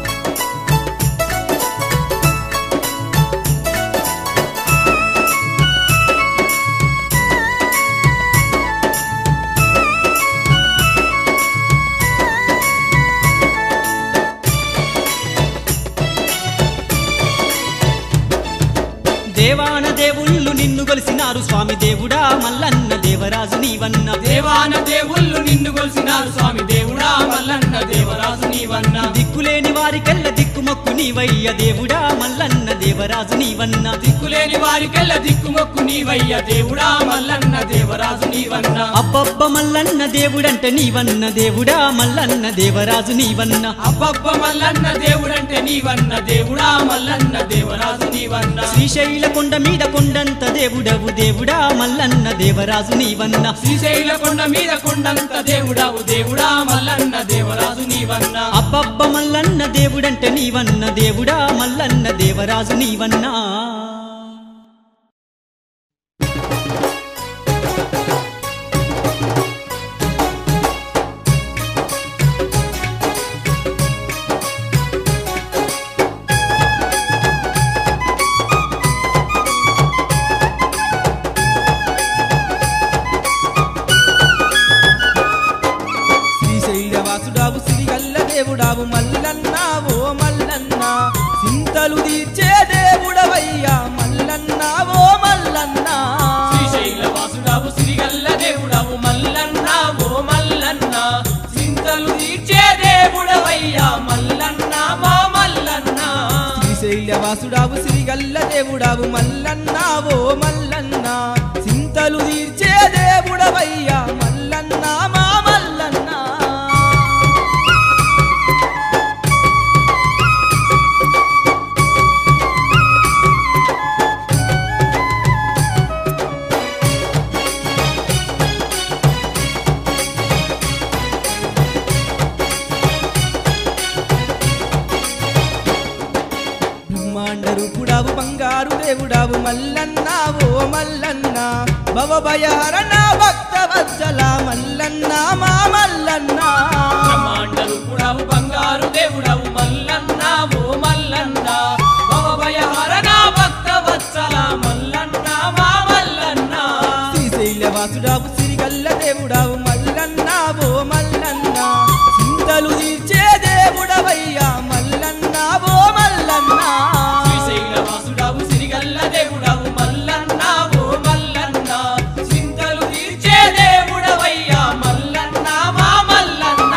దేవాన దేవుళ్ళు నిన్ను కొలిసినారు స్వామి దేవుడా మల్లన్న దేవరాజు నీవన్న దేవాన దేవుళ్ళు నిన్ను కొలిసినారు స్వామి దేవుడా మల్లన్న దేవరాజు నీవన్న దిక్కులేని వారికెల్ల దిక్కుమొక్కు నీవయ్య దేవుడా మల్లన్న దేవరాజు నీవన్న దిక్కులేని వారికెల్ల దిక్కుమొక్కు నీవయ్య దేవుడా మల్లన్న దేవరాజు నీవన్న అబ్బబ్బ మల్లన్న దేవుడంటే నీవన్న దేవుడా మల్లన్న దేవరాజు నీవన్న అబ్బబ్బ మల్లన్న దేవుడంటే నీవన్న దేవుడా మల్లన్న దేవరాజు నీవన్న శ్రీశైల కొండ మీద కొండంత దేవుడవు దేవుడా మల్లన్న దేవరాజు నీవన్న శ్రీశైల కొండ మీద కొండంత దేవుడావు దేవుడా మల్లన్న దేవరాజు నీవన్న అబ్బబ్బ మల్లన్న దేవుడంటే నీవన్న దేవుడా మల్లన్న దేవరాజు నీవన్నా శ్రీశైలవాసుడావు సిరిగల్ల దేవుడావు మల్లన్న ఓ మల్లన్న చింతలు తీర్చే దేవుడవయ్యా మల్లన్న ఓ మల్లన్న శ్రీశైల వాసుడావు శ్రీగల్ల దేవుడావు మల్లన్న ఓ మల్లన్న చింతలు తీర్చే దేవుడవయ్యా మల్లన్న మా మల్లన్న శ్రీశైలవాసుడావు సిరిగల్ల దేవుడావు మల్లన్న ఓ మల్లన్న చింతలు తీర్చే దేవుడవయ్యా మల్లన్న మా మల్లన్న బ్రహ్మాండ రూపుడావు బంగారు దేవుడావు మల్లన్న ఓ మల్లన్న భవ భయహరణ భక్త వత్సల మల్లన్న మా మల్లన్న బ్రహ్మాండ రూపుడావు బంగారు దేవుడావు మల్లన్న ఓ మల్లన్న భవభయహరణ భక్త వత్సల మల్లన్న మా మల్లన్న శ్రీశైలవాసుడావు సిరిగల్ల దేవుడావు మల్లన్న ఓ మల్లన్న చింతలు తీర్చే దేవుడవయ్యా మల్లన్న ఓ మల్లన్న శ్రీశైల వాసుడావు సిరిగల్ల దేవుడావు మల్లన్న ఓ మల్లన్న చింతలు తీర్చే దేవుడవయ్యా మల్లన్న మా మల్లన్న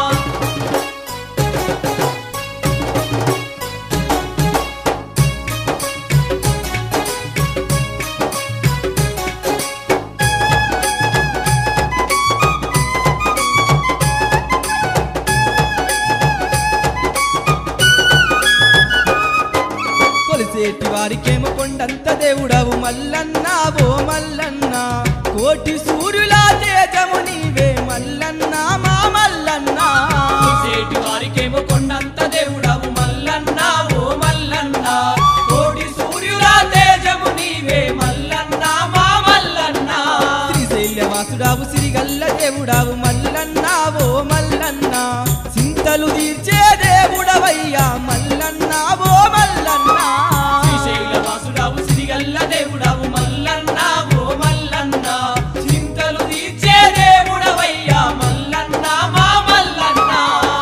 కొలిసేటి వారికేమో కొండంత దేవుడవు మల్లన్న ఓ మల్లన్న కోటి సూర్యుల తేజము నీవే మల్లన్న మా మల్లన్న చూసేటి వారికేమో కొండంత దేవుడవు మల్లన్న ఓ మల్లన్న కోటి సూర్యుల తేజము నీవే మల్లన్న మా మల్లన్న శ్రీశైలవాసుడావు సిరిగల్ల దేవుడావు మల్లన్న ఓ మల్లన్న చింతలు తీర్చే దేవుడవయ్యా మల్లన్న ఓ మల్లన్న శ్రీశైల వాసుడావు సిరిగల్ల దేవుడావు మల్లన్న ఓ మల్లన్న చింతలు తీర్చే దేవుడవయ్యా మల్లన్న మా మల్లన్న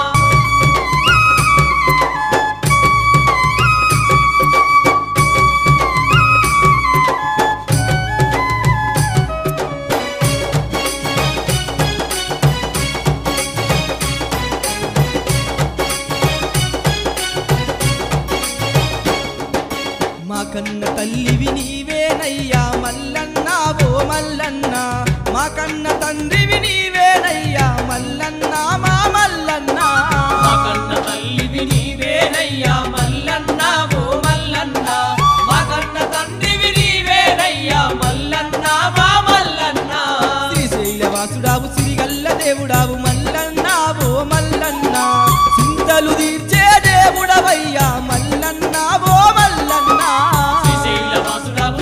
మా కన్న తల్లివి నీవేనయ్యా మల్లన్న ఓ మల్లన్న మా కన్న తండ్రివి నీవేనయ్యా మల్లన్న మా మల్లన్న మా కన్న తల్లివి నీవేనయ్యా మల్లన్న ఓ మల్లన్న మా కన్న తండ్రివి నీవేనయ్యా మల్లన్న మా మల్లన్న శ్రీశైలవాసుడావు సిరిగల్ల దేవుడావు మల్లన్న ఓ మల్లన్న చింతలు తీర్చే దేవుడవయ్యా మల్లన్న ఓ మల్లన్న శ్రీశైల వాసుడావు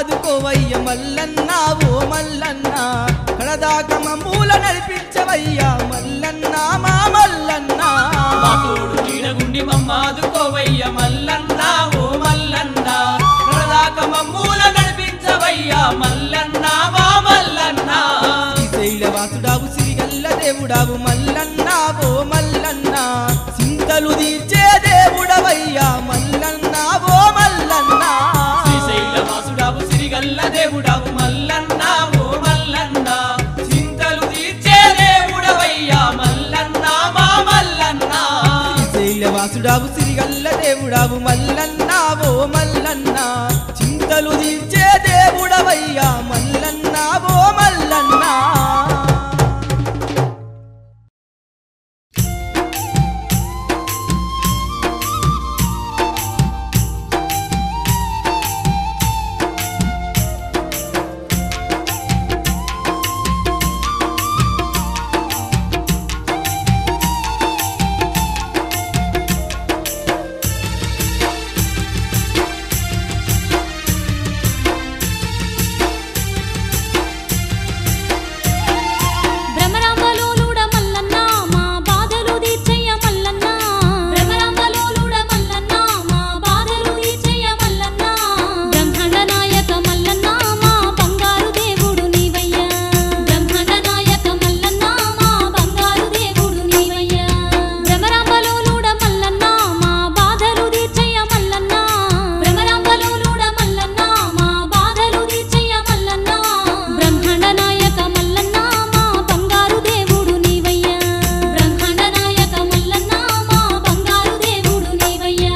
ఆదుకోవయ్య మల్లన్న ఓ మల్లన్న కడదాక మమ్మూల నడిపించవయ్యా మల్లన్న మా మల్లన్న మా తోడు నీడగుండి మమ్మాదుకోవయ్య మల్లన్న ఓ మల్లన్న కడదాక మమ్మూల నడిపించవయ్యా మల్లన్న మా మల్లన్న శ్రీశైలవాసుడావు సిరిగల్ల దేవుడావు మల్లన్న ఓ మల్లన్న చింతలు తీర్చే దేవుడవయ్యా మల్లన్న ఓ మల్లన్న శ్రీశైలవాసుడావు సిరిగల్ల దేవుడావు మల్లన్న ఓ మల్లన్న చింతలు తీర్చే దేవుడవయ్యా మల్లన్న మా మల్లన్న శ్రీశైలవాసుడావు సిరిగల్ల దేవుడావు మల్లన్న ఓ మల్లన్న చింతలు తీర్చే దేవుడవయ్యా మల్లన్న ఓ మల్లన్న భ్రమరాంబలోలుడ మల్లన్న మా బాధలు తీర్చయ్య మల్లన్న భ్రమరాంబలోలుడ మల్లన్న మా బాధలు తీర్చయ్య మల్లన్న బ్రహ్మాండ నాయక మల్లన్న మా బంగారు దేవుడు నీవయ్యా బ్రహ్మాండ నాయక మల్లన్న మా బంగారు దేవుడు నీవయ్యా భ్రమరాంబలోలుడ మల్లన్న మా బాధలు తీర్చయ్య మల్లన్న భ్రమరాంబలోలుడ మల్లన్న మా బాధలు తీర్చయ్య మల్లన్న బ్రహ్మాండ నాయక మల్లన్న మా బంగారు దేవుడు నీవయ్యా బ్రహ్మాండ నాయక మల్లన్న మా బంగారు దేవుడు నీవయ్యా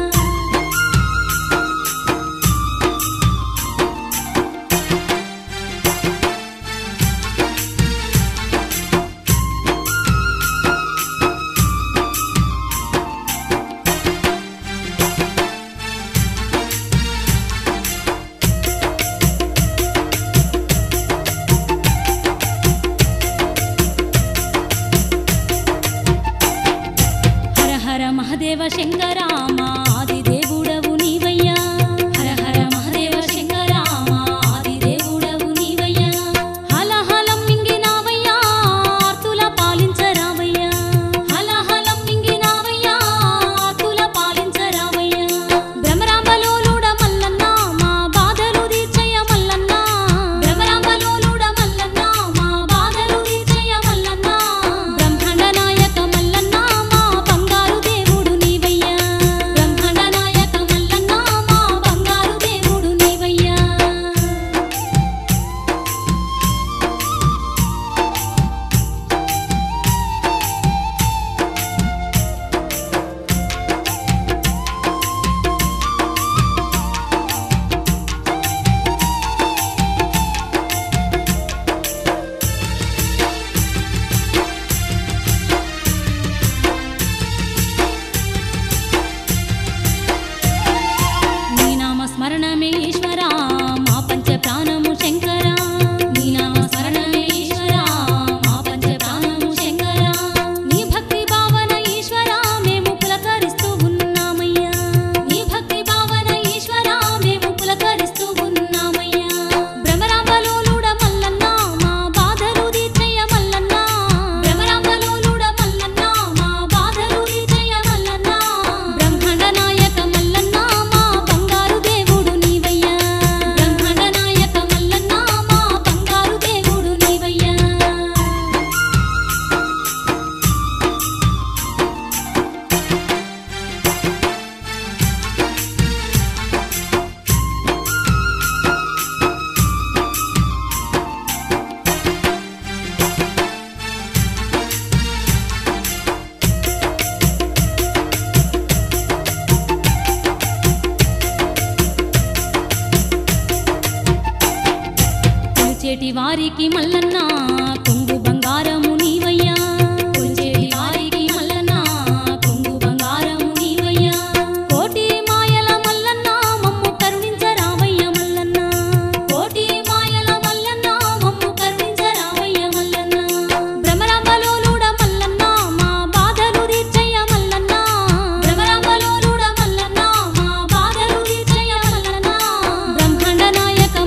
హర హర మహదేవ శంకరామ ఆది దేవుడవు నీవయ్యా హర హర మహదేవ శంకరామ ఆది దేవుడవు నీవయ్యా హల హలం మింగినావయ్యా ఆర్తుల పాలించరావయ్యా హల హలం మింగినావయ్యా ఆర్తుల పాలించరావయ్యా భ్రమరాంబలోలుడ మల్లన్న మా బాధలు తీర్చయ్య మల్లన్న భ్రమరాంబలోలుడ మల్లన్న మా బాధలు తీర్చయ్య మల్లన్న బ్రహ్మాండ నాయక మల్లన్న మా బంగారు దేవుడు నీవయ్యా బ్రహ్మాండ నాయక మల్లన్న మా బంగారు దేవుడు నీవయ్యా నీ నామ స్మరణమే ఈశ్వర మా పంచ ప్రాణము శంకర నీ నామ స్మరణమే ఈశ్వర మా పంచ ప్రాణము శంకర నీ భక్తి భావన ఈశ్వర మేము పులకరిస్తూ ఉన్నామయ్యా నీ భక్తి భావన ఈశ్వర మేము పులకరిస్తూ ఉన్నామయ్యా భ్రమరాంబలోలుడ మల్లన్న మా బాధలు తీర్చయ్య మల్లన్న భ్రమరాంబలోలుడ మల్లన్న మా బాధలు తీర్చయ్య మల్లన్న బ్రహ్మాండ నాయక మల్లన్న మా బంగారు దేవుడు నీవయ్యా బ్రహ్మాండ నాయక మల్లన్న మా బంగారు దేవుడు నీవయ్యా కొలిచేటి వారికి మల్లన్న కొంగు బంగారము నీవయ్యా కొలిచేటి వారికి మల్లన్న కొంగు బంగారము నీవయ్యా కోటి మాయల మల్లన్న మమ్ము కరుణించరావయ్య మల్లన్న కోటి మాయల మల్లన్న మమ్ము కరుణించరావయ్య మల్లన్న భ్రమరాంబలోలుడ మల్లన్న మా బాధలు తీర్చయ్య మల్లన్న భ్రమరాంబలోలుడ మల్లన్న మా బాధలు తీర్చయ్య మల్లన్న బ్రహ్మాండ నాయక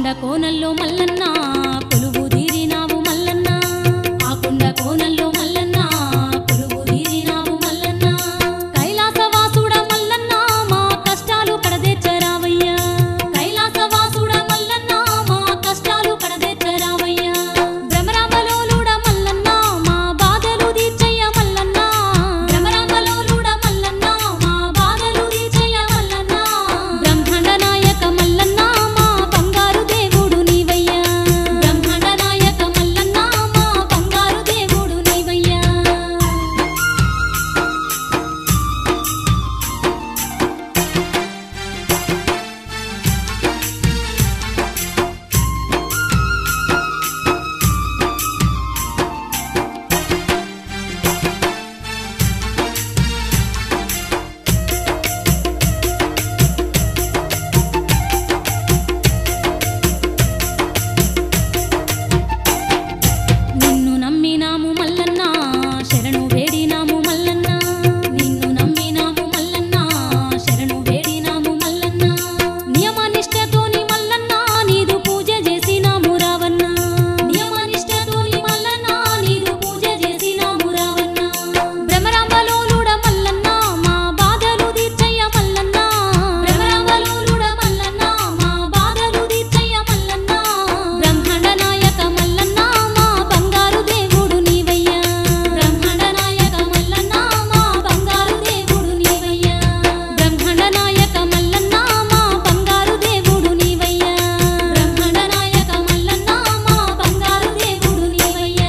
కొండ కోనల్లో మల్లన్న కొలువు తీరినావు మల్లన్న ఆ కొండ కోనల్లో మల్లన్న కొలువు తీరినావు మల్లన్న కైలాసవాసుడ మల్లన్న మా కష్టాలు కడదెచ్చరావయ్యా కైలాసవాసుడ మల్లన్న మా కష్టాలు కడదెచ్చరావయ్యా భ్రమరామలోలుడ మల్లన్న మా బాధలు తీర్చయ్య మల్లన్న భ్రమరామలోలుడ మల్లన్న మా బాధలు తీర్చయ్య మల్లన్న బ్రహ్మాండ నాయక మల్లన్న మా బంగారు దేవుడు నీవయ్యా బ్రహ్మాండ నాయక మల్లన్న మా బంగారు దేవుడు నీవయ్యా నిన్ను నమ్మినాము మల్లన్న శరణు వేడినాము మల్లన్న నిన్ను నమ్మినాము మల్లన్న శరణు వేడినాము మల్లన్న నియమనిష్టతోని మల్లన్న నీదు పూజ చేసినాము రావన్న నియమనిష్టతోని మల్లన్న నీదు పూజ చేసినాము రావన్న భ్రమరాంబలోలుడ మల్లన్న మా బాధలు తీర్చయ్య మల్లన్న భ్రమరాంబలోలుడ మల్లన్న మా బాధలు తీర్చయ్య మల్లన్న బ్రహ్మాండ నాయక మల్లన్న మా బంగారు దేవుడు నీవయ్యా బ్రహ్మాండ నాయక మల్లన్న మా బంగారు దేవుడు నీవయ్యా బ్రహ్మాండ నాయక మల్లన్న మా బంగారు దేవుడు నీవయ్యా బ్రహ్మాండ నాయక మల్లన్న మా బంగారు దేవుడు నీవయ్యా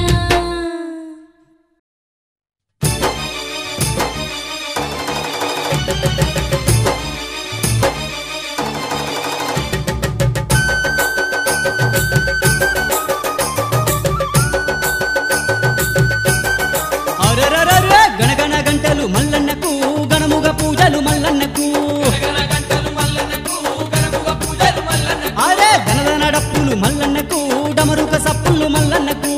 అరరరరే గణగణ గంటలు మల్లన్నకు గణముగ పూజలు మల్లన్నకు అరే గణదన డప్పులు మల్లన్నకు డమరుక సప్పులు మల్లన్నకు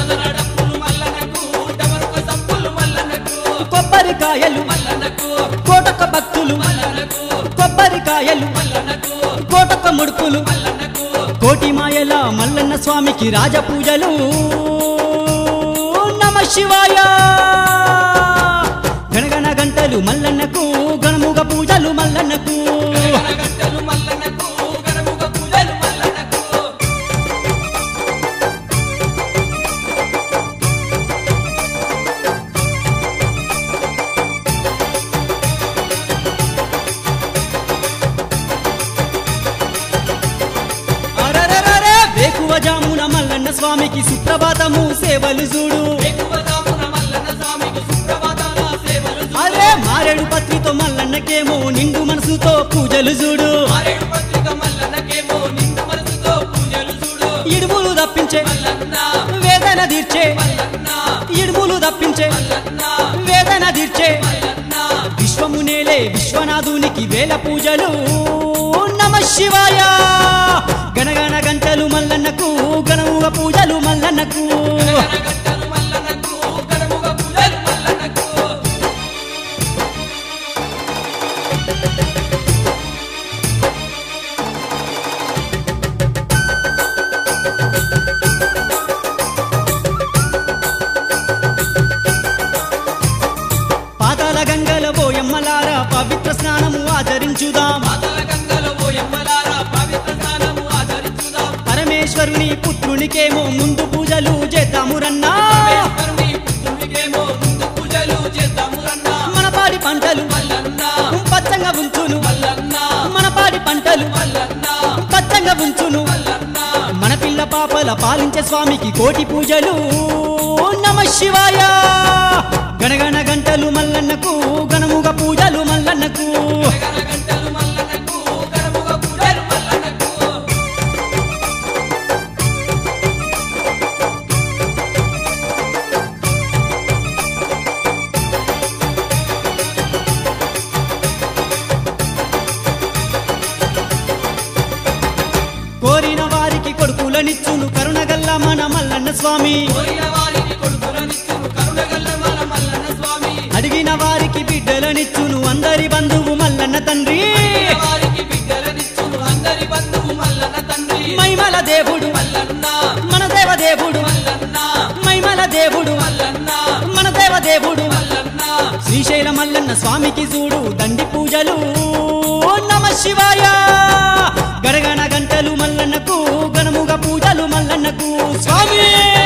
కొబ్బరికాయలు కోటొక్క భక్తులు కొబ్బరికాయలు కోటొక్క ముడుపులు కోటి మాయల మల్లన్న స్వామికి రాజపూజలు నమ శివాయ గణగణ గంటలు మల్లన్నకు గణముగ పూజలు మల్లన్నకు అరరరరే వేకువ జామున మల్లన్న స్వామికి సుప్రభాతము సేవలు చూడు అరే మారేడు పత్రితో మల్లన్నకేమో నిండు మనసుతో పూజలు చూడు ఇడుములు తప్పించే వేదన తీర్చే ఇడుములు తప్పించే వేదన తీర్చే విశ్వమునేలే విశ్వనాథునికి వేల పూజలు నమ శివాయ గణగణ గంటలు మల్లన్నకు గణముగ పూజలు మల్లన్నకు పాతాల గంగల పోయమ్మలారా పవిత్ర స్నానము ఆచరించుదాం పరమేశ్వరుని పుత్రునికేమో ముందు పూజలు చేద్దాము రన్నా మన పాడి పంటలు పచ్చంగా ఉంచును మన పాడి పంటలు పచ్చంగా ఉంచును మన పిల్ల పాపల పాలించే స్వామికి కోటి పూజలు నమ శివాయ గణగణ గంటలు మల్లన్నకు గణముగ పూజలు మల్లన్నకు కోరిన వారికి కొడుకులనిచ్చును కరుణగల్ల మన మల్లన్న స్వామి అడిగిన వారికి బిడ్డలనిచ్చును అందరి బంధువు మల్లన్న తండ్రి మైమల మైమల దేవుడు మన దేవ దేవుడు మైమల దేవుడు మన దేవ దేవుడు శ్రీశైల మల్లన్న స్వామికి చూడు దండి పూజలు నమ శివాయ గడగన గంటలు మల్లన్నకు గణముగ పూజలు మల్లన్నకు స్వామి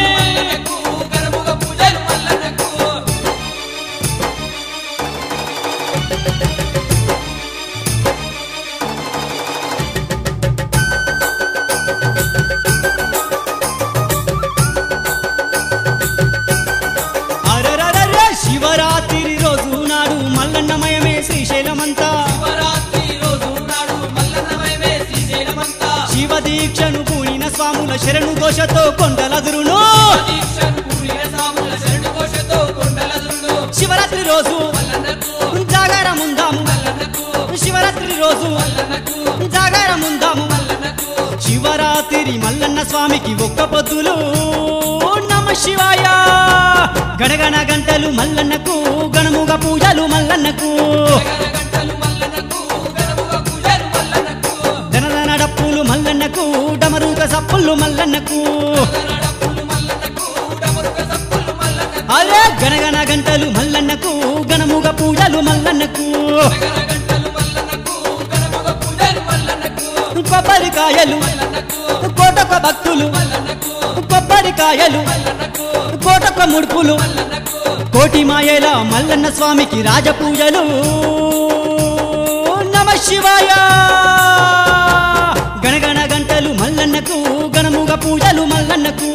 అరరరరే శివరాత్రి రోజు నాడు మల్లన్నమయమే శ్రీశైలమంతా శివ దీక్షను పూనిన స్వాముల శరణు ఘోషతో కొండలదురును శివరాత్రి రోజు జాగారముందాము శివరాత్రి రోజు జాగారముందాము శివరాత్రి మల్లన్న స్వామికి ఒక్క పొద్దులు నమ శివాయ గడగన గంటలు మల్లన్నకు గణముగ పూజలు మల్లన్నకు దనదన డప్పులు మల్లన్నకు డమరుగ సప్పులు మల్లన్నకు అరే గనగన గంటలు మల్లన్నకు గణముగ పూజలు మల్లన్నకు కొబ్బరికాయలు కోటొక భక్తులు కొబ్బరికాయలు కోటొక ముడుపులు కోటి మాయల మల్లన్న స్వామికి రాజపూజలు నమ శివాయ గణగణ గంటలు మల్లన్నకు గణముగ పూజలు మల్లన్నకు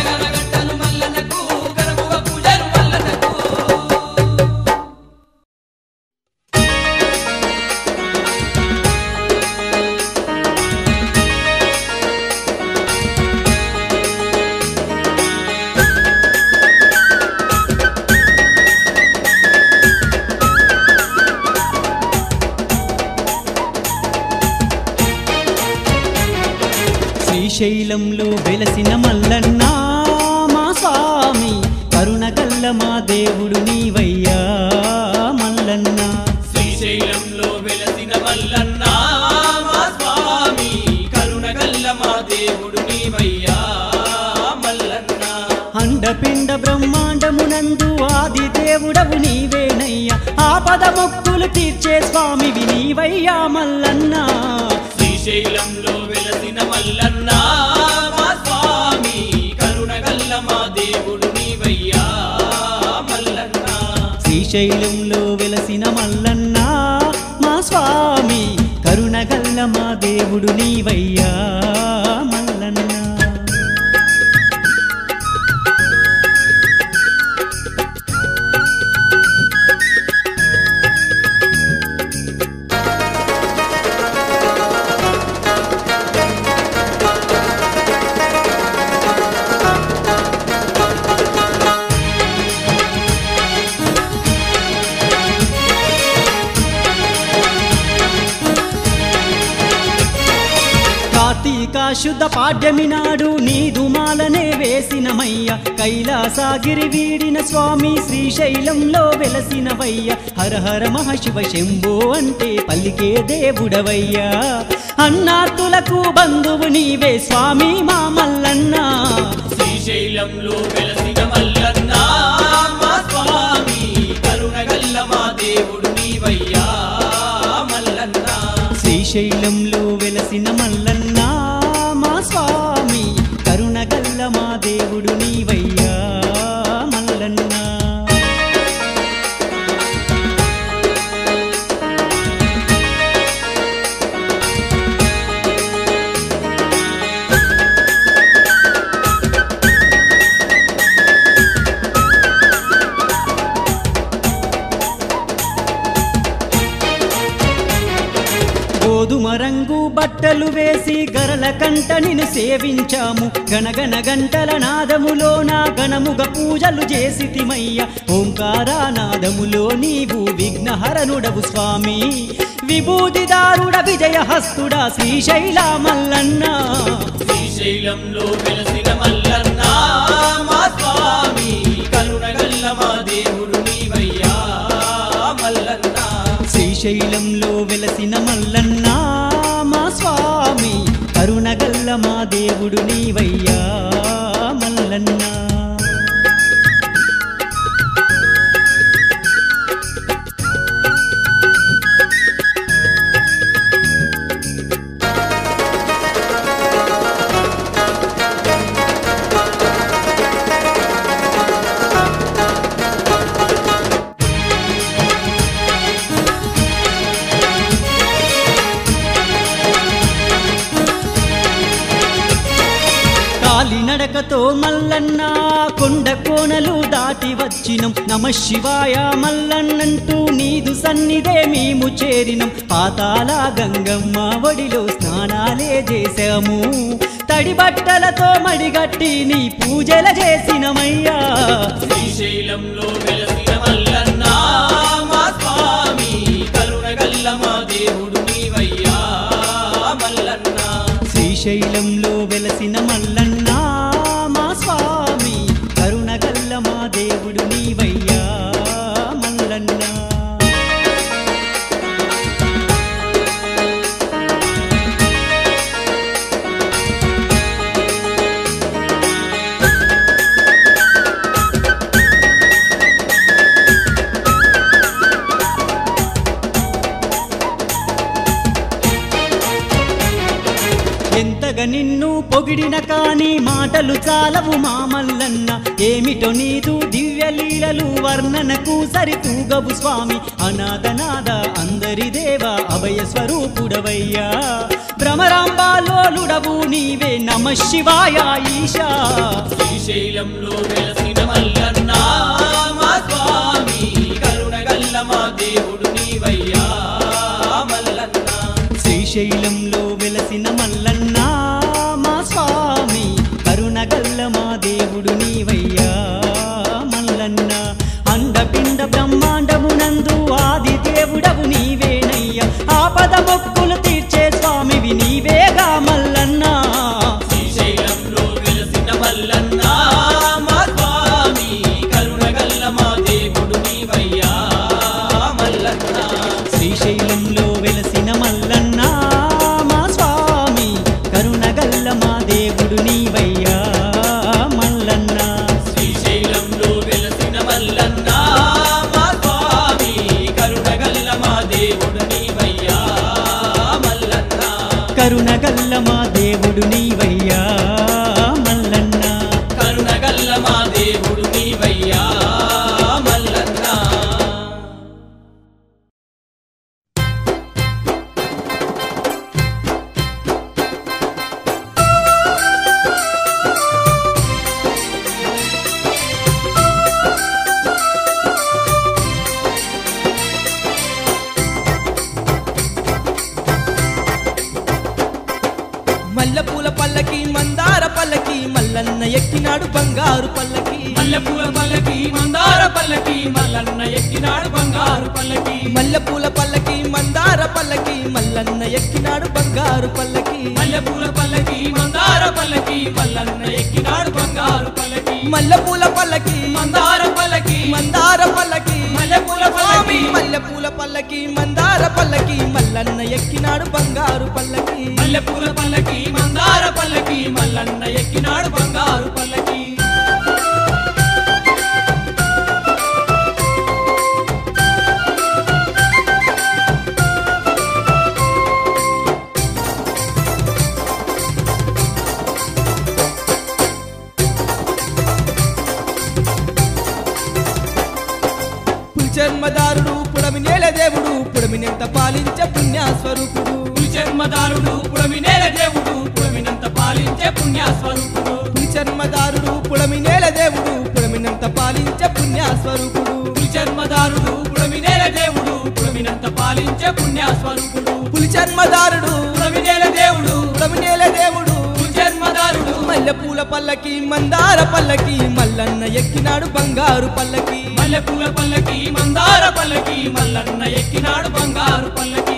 శ్రీశైలంలో వెలసిన మల్లన్న మా స్వామి కరుణ కల్ల మా దేవుడు నీవయ్యా మల్లన్న శ్రీశైలంలో వెలసిన మల్లన్న మా స్వామి కరుణగల్ల మా దేవుడు నీవయ్యా మల్లన్న అండపిండ బ్రహ్మాండమునందు ఆది దేవుడవు నీవేనయ్యా ఆపద మొక్కులు తీర్చే స్వామివి నీవయ్యా మల్లన్న శ్రీశైలంలో వెలసిన మల్లన్న మా స్వామి కరుణగల్ల మా దేవుడు నీవయ్యా మల్లన్న శ్రీశైలంలో వెలసిన మల్లన్న మా స్వామి కరుణగల్ల మా దేవుడు నీవయ్యా మల్లన్న కార్తీక శుద్ధ పాడ్యమి నాడు నీదు మాలనే వేసినమయ్య కైలాసగిరి వీడిన స్వామి శ్రీశైలంలో వెలసినవయ్య హర హర మహాశివ శంభో అంటే పలికే దేవుడవయ్యా అన్నాతులకు బంధువు నీవే స్వామి మా మల్లన్న శ్రీశైలంలో వెలసిన మల్లన్న మా స్వామి కరుణగల్ల మా దేవుడు నీవయ్యా మల్లన్న శ్రీశైలంలో వెలసిన మల్లన్న మా స్వామి కరుణగల్ల మా దేవుడు నీవయ్యా మల్లన్న గోధుమ రంగు బట్టలు వేసి గరల కంట నిన్ను సేవించాము గణగణ గంటల నాదములోన గణముగ పూజలు చేసితిమయ్య ఓంకారానాదములో నీవు విఘ్నహరణుడవు స్వామి విభూతిదారుడ విజయహస్తుడా శ్రీశైల మల్లన్న శ్రీశైలంలో వెలసిన మల్లన్న మా స్వామి కరుణగల్ల మా దేవుడు నీవయ్యా మల్లన్న శ్రీశైలంలో వెలసిన మల్లన్న మా స్వామి కరుణగల్ల మా దేవుడు దేవుడు నీవయ్యా మల్లన్న కాలినడకతో మల్లన్న కొండ కోనలు దాటి వచ్చినం నమ శివాయ మల్లన్నంటూ నీదు సన్నిధే మేము చేరినం పాతాల గంగమ్మ ఒడిలో స్నానాలే చేశాము తడి బట్టలతో మడిగట్టి నీ పూజల చేసినమయ్యా శ్రీశైలంలో వెలసిన మల్లన్న మా స్వామి కరుణగల్ల మా దేవుడు నీవయ్యా మల్లన్న శ్రీశైలంలో వెలసిన మల్లన్న మా స్వామి కరుణగల్ల మా దేవుడు నీవయ్యా మల్లన్న ఎంతగా నిన్ను పొగిడిన కాని మాటలు చాలవు మామల్లన్న ఏమిటో నీదు దివ్య లీలలు వర్ణనకు సరితూగవు స్వామి అనాథనాద అందరి దేవ అభయ స్వరూపుడవయ్యా భ్రమరాంబాలోలుడవు నీవే నమ శివాయ ఈశా శ్రీశైలంలో వెలసిన మల్లన్న మా స్వామి కరుణగల్ల మా దేవుడు నీవయ్యా మల్లన్న శ్రీశైలంలో వెలసిన మల్లన్న మా స్వామి కరుణగల్ల మా దేవుడు నీవయ్యా మల్లన్న అండపిండ బ్రహ్మాండమునందు ఆది దేవుడవు నీవేనయ్యా ఆపద మొక్కులు తీర్చే స్వామివి నీవేగా మల్లన్న శ్రీశైలంలో వెలసిన మల్లన్న మా స్వామి కరుణగల్ల మా దేవుడు నీవయ్యా మల్లన్న శ్రీశైలంలో వెలసిన మల్లన్న మా స్వామి కరుణగల్ల మా దేవుడు నీవయ్యా మల్లన్న శ్రీశైలంలో వెలసిన మల్లన్న మా స్వామి కరుణగల్ల మా దేవుడు నీవయ్యా మల్లన్న కరుణగల్ల మా దేవుడు నీవయ్యా మల్లన్న కరుణగల్ల మా దేవుడు నీవయ్యా మల్లన్న మల్లెపూల పల్లకి మందార పల్లకి మల్లన్న ఎక్కినాడు బంగారు పల్లకి మల్లెపూల పల్లకి మందార పల్లకి మల్లన్న ఎక్కినాడు బంగారు పల్లకి మల్లెపూల పల్లకి మందార పల్లకి మల్లన్న ఎక్కినాడు బంగారు పల్లకి మల్లెపూల పల్లకి మందార పల్లకి మల్లన్న ఎక్కినాడు బంగారు పల్లకి మల్లెపూల పల్లకి మందార పల్లకి మందార పల్లకి మల్లెపూల స్వామి పల్లకి మల్లెపూల పల్లకి మందార పల్లకి మల్లన్న ఎక్కినాడు బంగారు పల్లకి మల్లెపూల పల్లకి మందార పల్లకి మల్లన్న ఎక్కినాడు బంగారు పల్లకి పులిచర్మదారుడు పుడమి నేల దేవుడు పుడమినెంత పాలించే పుణ్యస్వరూపుడు జన్మదారుడు పుడమి నేల దేవుడు పుడమినంత పాలించే పుణ్యస్వరూపుడు పులిచర్మదారుడు పుడమి నేల దేవుడు పుడమినంత పాలించే పుణ్యస్వరూపుడు జన్మదారుడు పుడమి నేల దేవుడు పుడమినంత పాలించే పుణ్యస్వరూపుడు పులిచర్మదారుడు పుడమి నేల దేవుడు పుడమి నేల దేవుడు జన్మదారుడు మల్లెపూల పల్లకి మందార పల్లకి మల్లన్న ఎక్కినాడు బంగారు పల్లకి మల్లెపూల పల్లకి మందార పల్లకి మల్లన్న ఎక్కినాడు బంగారు పల్లకి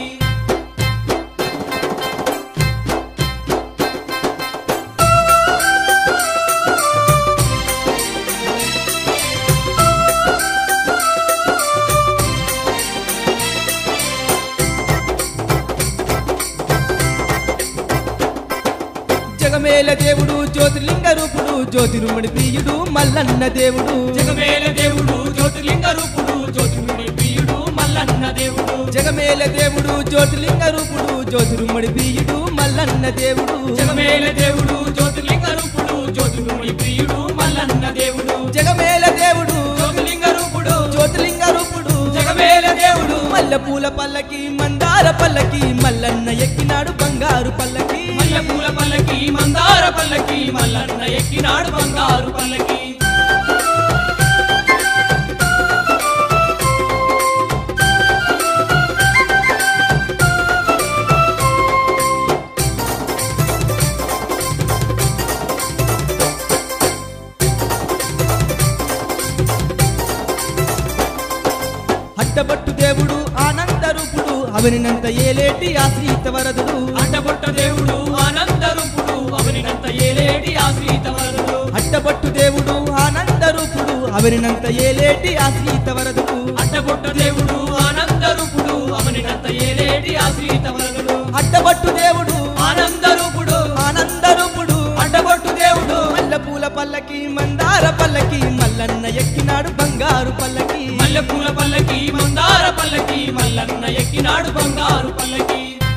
జగమేల దేవుడు దేవుడు జ్యోతిర్లింగ రూపుడు జ్యోతిరుమడి ప్రియుడు మల్లన్న దేవుడు జగమేల దేవుడు జ్యోతిర్లింగ రూపుడు జ్యోతిర్ముడి ప్రియుడు మల్లన్న దేవుడు జగమేల దేవుడు జ్యోతిర్లింగ రూపుడు జ్యోతిరుమడి ప్రియుడు మల్లన్న దేవుడు జగమేల దేవుడు జ్యోతిర్లింగ రూపుడు జ్యోతిర్ముడి ప్రియుడు మల్లన్న దేవుడు జగమేల దేవుడు జ్యోతిర్లింగ రూపుడు జ్యోతిర్లింగ రూపుడు జగమేల దేవుడు మల్లె పూల పల్లకి మందార పల్లకి మల్లన్న ఎక్కినాడు బంగారు పల్లకి మల్లె పూల పల్లకి మందార పల్లకి మల్లన్న ఎక్కినాడు బంగారు పల్లకి అడ్డబట్టు దేవుడు ఆనంద రూపుడు అవనినంత ఏలేటి ఆశ్రీత వరదుడు అడ్డబొట్ట దేవుడు ఆనంద రూపుడు అవనినంత ఏలేటి ఆశ్రీత వరదుడు అడ్డబట్టు దేవుడు ఆనంద రూపుడు అవనినంత ఏలేటి ఆశ్రీత వరదుడు అడ్డబొట్ట దేవుడు ఆనంద రూపుడు అవనినంత ఏలేటి ఆశ్రీత వరదుడు అడ్డబట్టు దేవుడు ఆనంద రూపుడు ఆనంద రూపుడు అడ్డబొట్టు దేవుడు మల్లె పూల పల్లకి మందార పల్లకి మల్లన్న ఎక్కినాడు బంగారు పల్లకి మల్లె పూల పల్లకి మందార పల్లకి మల్లన్న ఎక్కినాడు బంగారు పల్లకి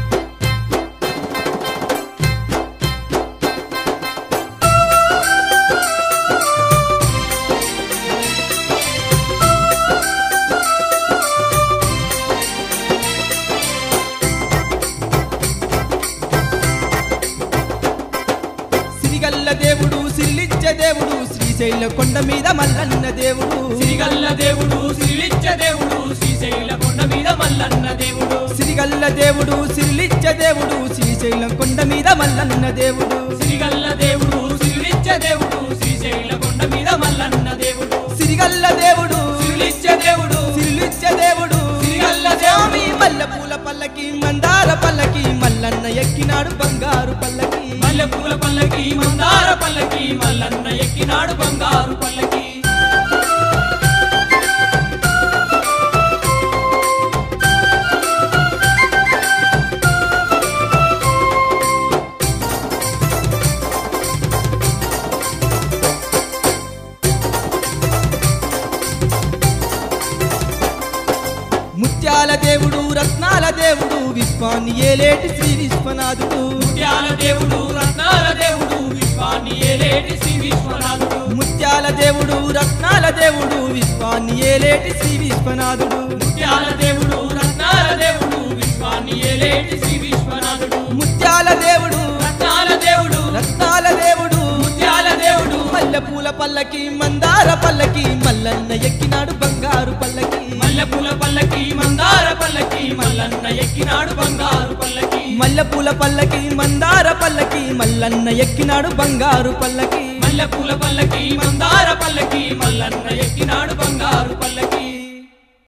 సిరిగల్ల దేవుడు సిరిలిచ్చే దేవుడు శ్రీశైల కొండ మీద మల్లన్న దేవుడు సిరిగల్ల దేవుడు సిరిలిచ్చ దేవుడు శ్రీశైల కొండ మీద మల్లన్న దేవుడు సిరిగల్ల దేవుడు సిరిలిచ్చే దేవుడు శ్రీశైలం కొండ మీద మల్లన్న దేవుడు సిరిగల్ల దేవుడు సిరిలిచ్చ దేవుడు శ్రీశైల కొండ మీద మల్లన్న దేవుడు సిరిగల్ల దేవుడు సిరిలిచ్చ దేవుడు సిరిలిచ్చే దేవుడు సిరిగల్ల స్వామి దేవుడు మల్లె పూల పల్లకి మందార పల్లకి మల్లన్న ఎక్కినాడు బంగారు పల్లకి మల్లె పూల పల్లకి మందార పల్లకి మల్లన్న ఎక్కినాడు బంగారు పల్లకి ముత్యాల దేవుడు రత్నాల దేవుడు విశ్వాన్ని ఏలేటి శ్రీ విశ్వనాథుడు ముత్యాల దేవుడు రత్నాల దేవుడు విశ్వాన్ని ఏలేటి శ్రీ విశ్వనాథుడు ముత్యాల దేవుడు రత్నాల దేవుడు విశ్వాన్ని ఏలేటి శ్రీ విశ్వనాథుడు ముత్యాల దేవుడు రత్నాల దేవుడు విశ్వాన్ని ఏలేటి శ్రీ విశ్వనాథుడు ముత్యాల దేవుడు రత్నాల దేవుడు రత్నాల దేవుడు ముత్యాల దేవుడు మల్లె పూల పల్లకి మందార పల్లకి మల్లన్న ఎక్కినాడు బంగారు పల్లకి మల్లె పూల పల్లకి మందార పల్లకి మల్లన్న ఎక్కినాడు బంగారు పల్లకి మల్లె పూల పల్లకి మందార పల్లకి మల్లన్న ఎక్కినాడు బంగారు పల్లకి మల్లె పూల పల్లకి మందార పల్లకి మల్లన్న ఎక్కినాడు బంగారు పల్లకి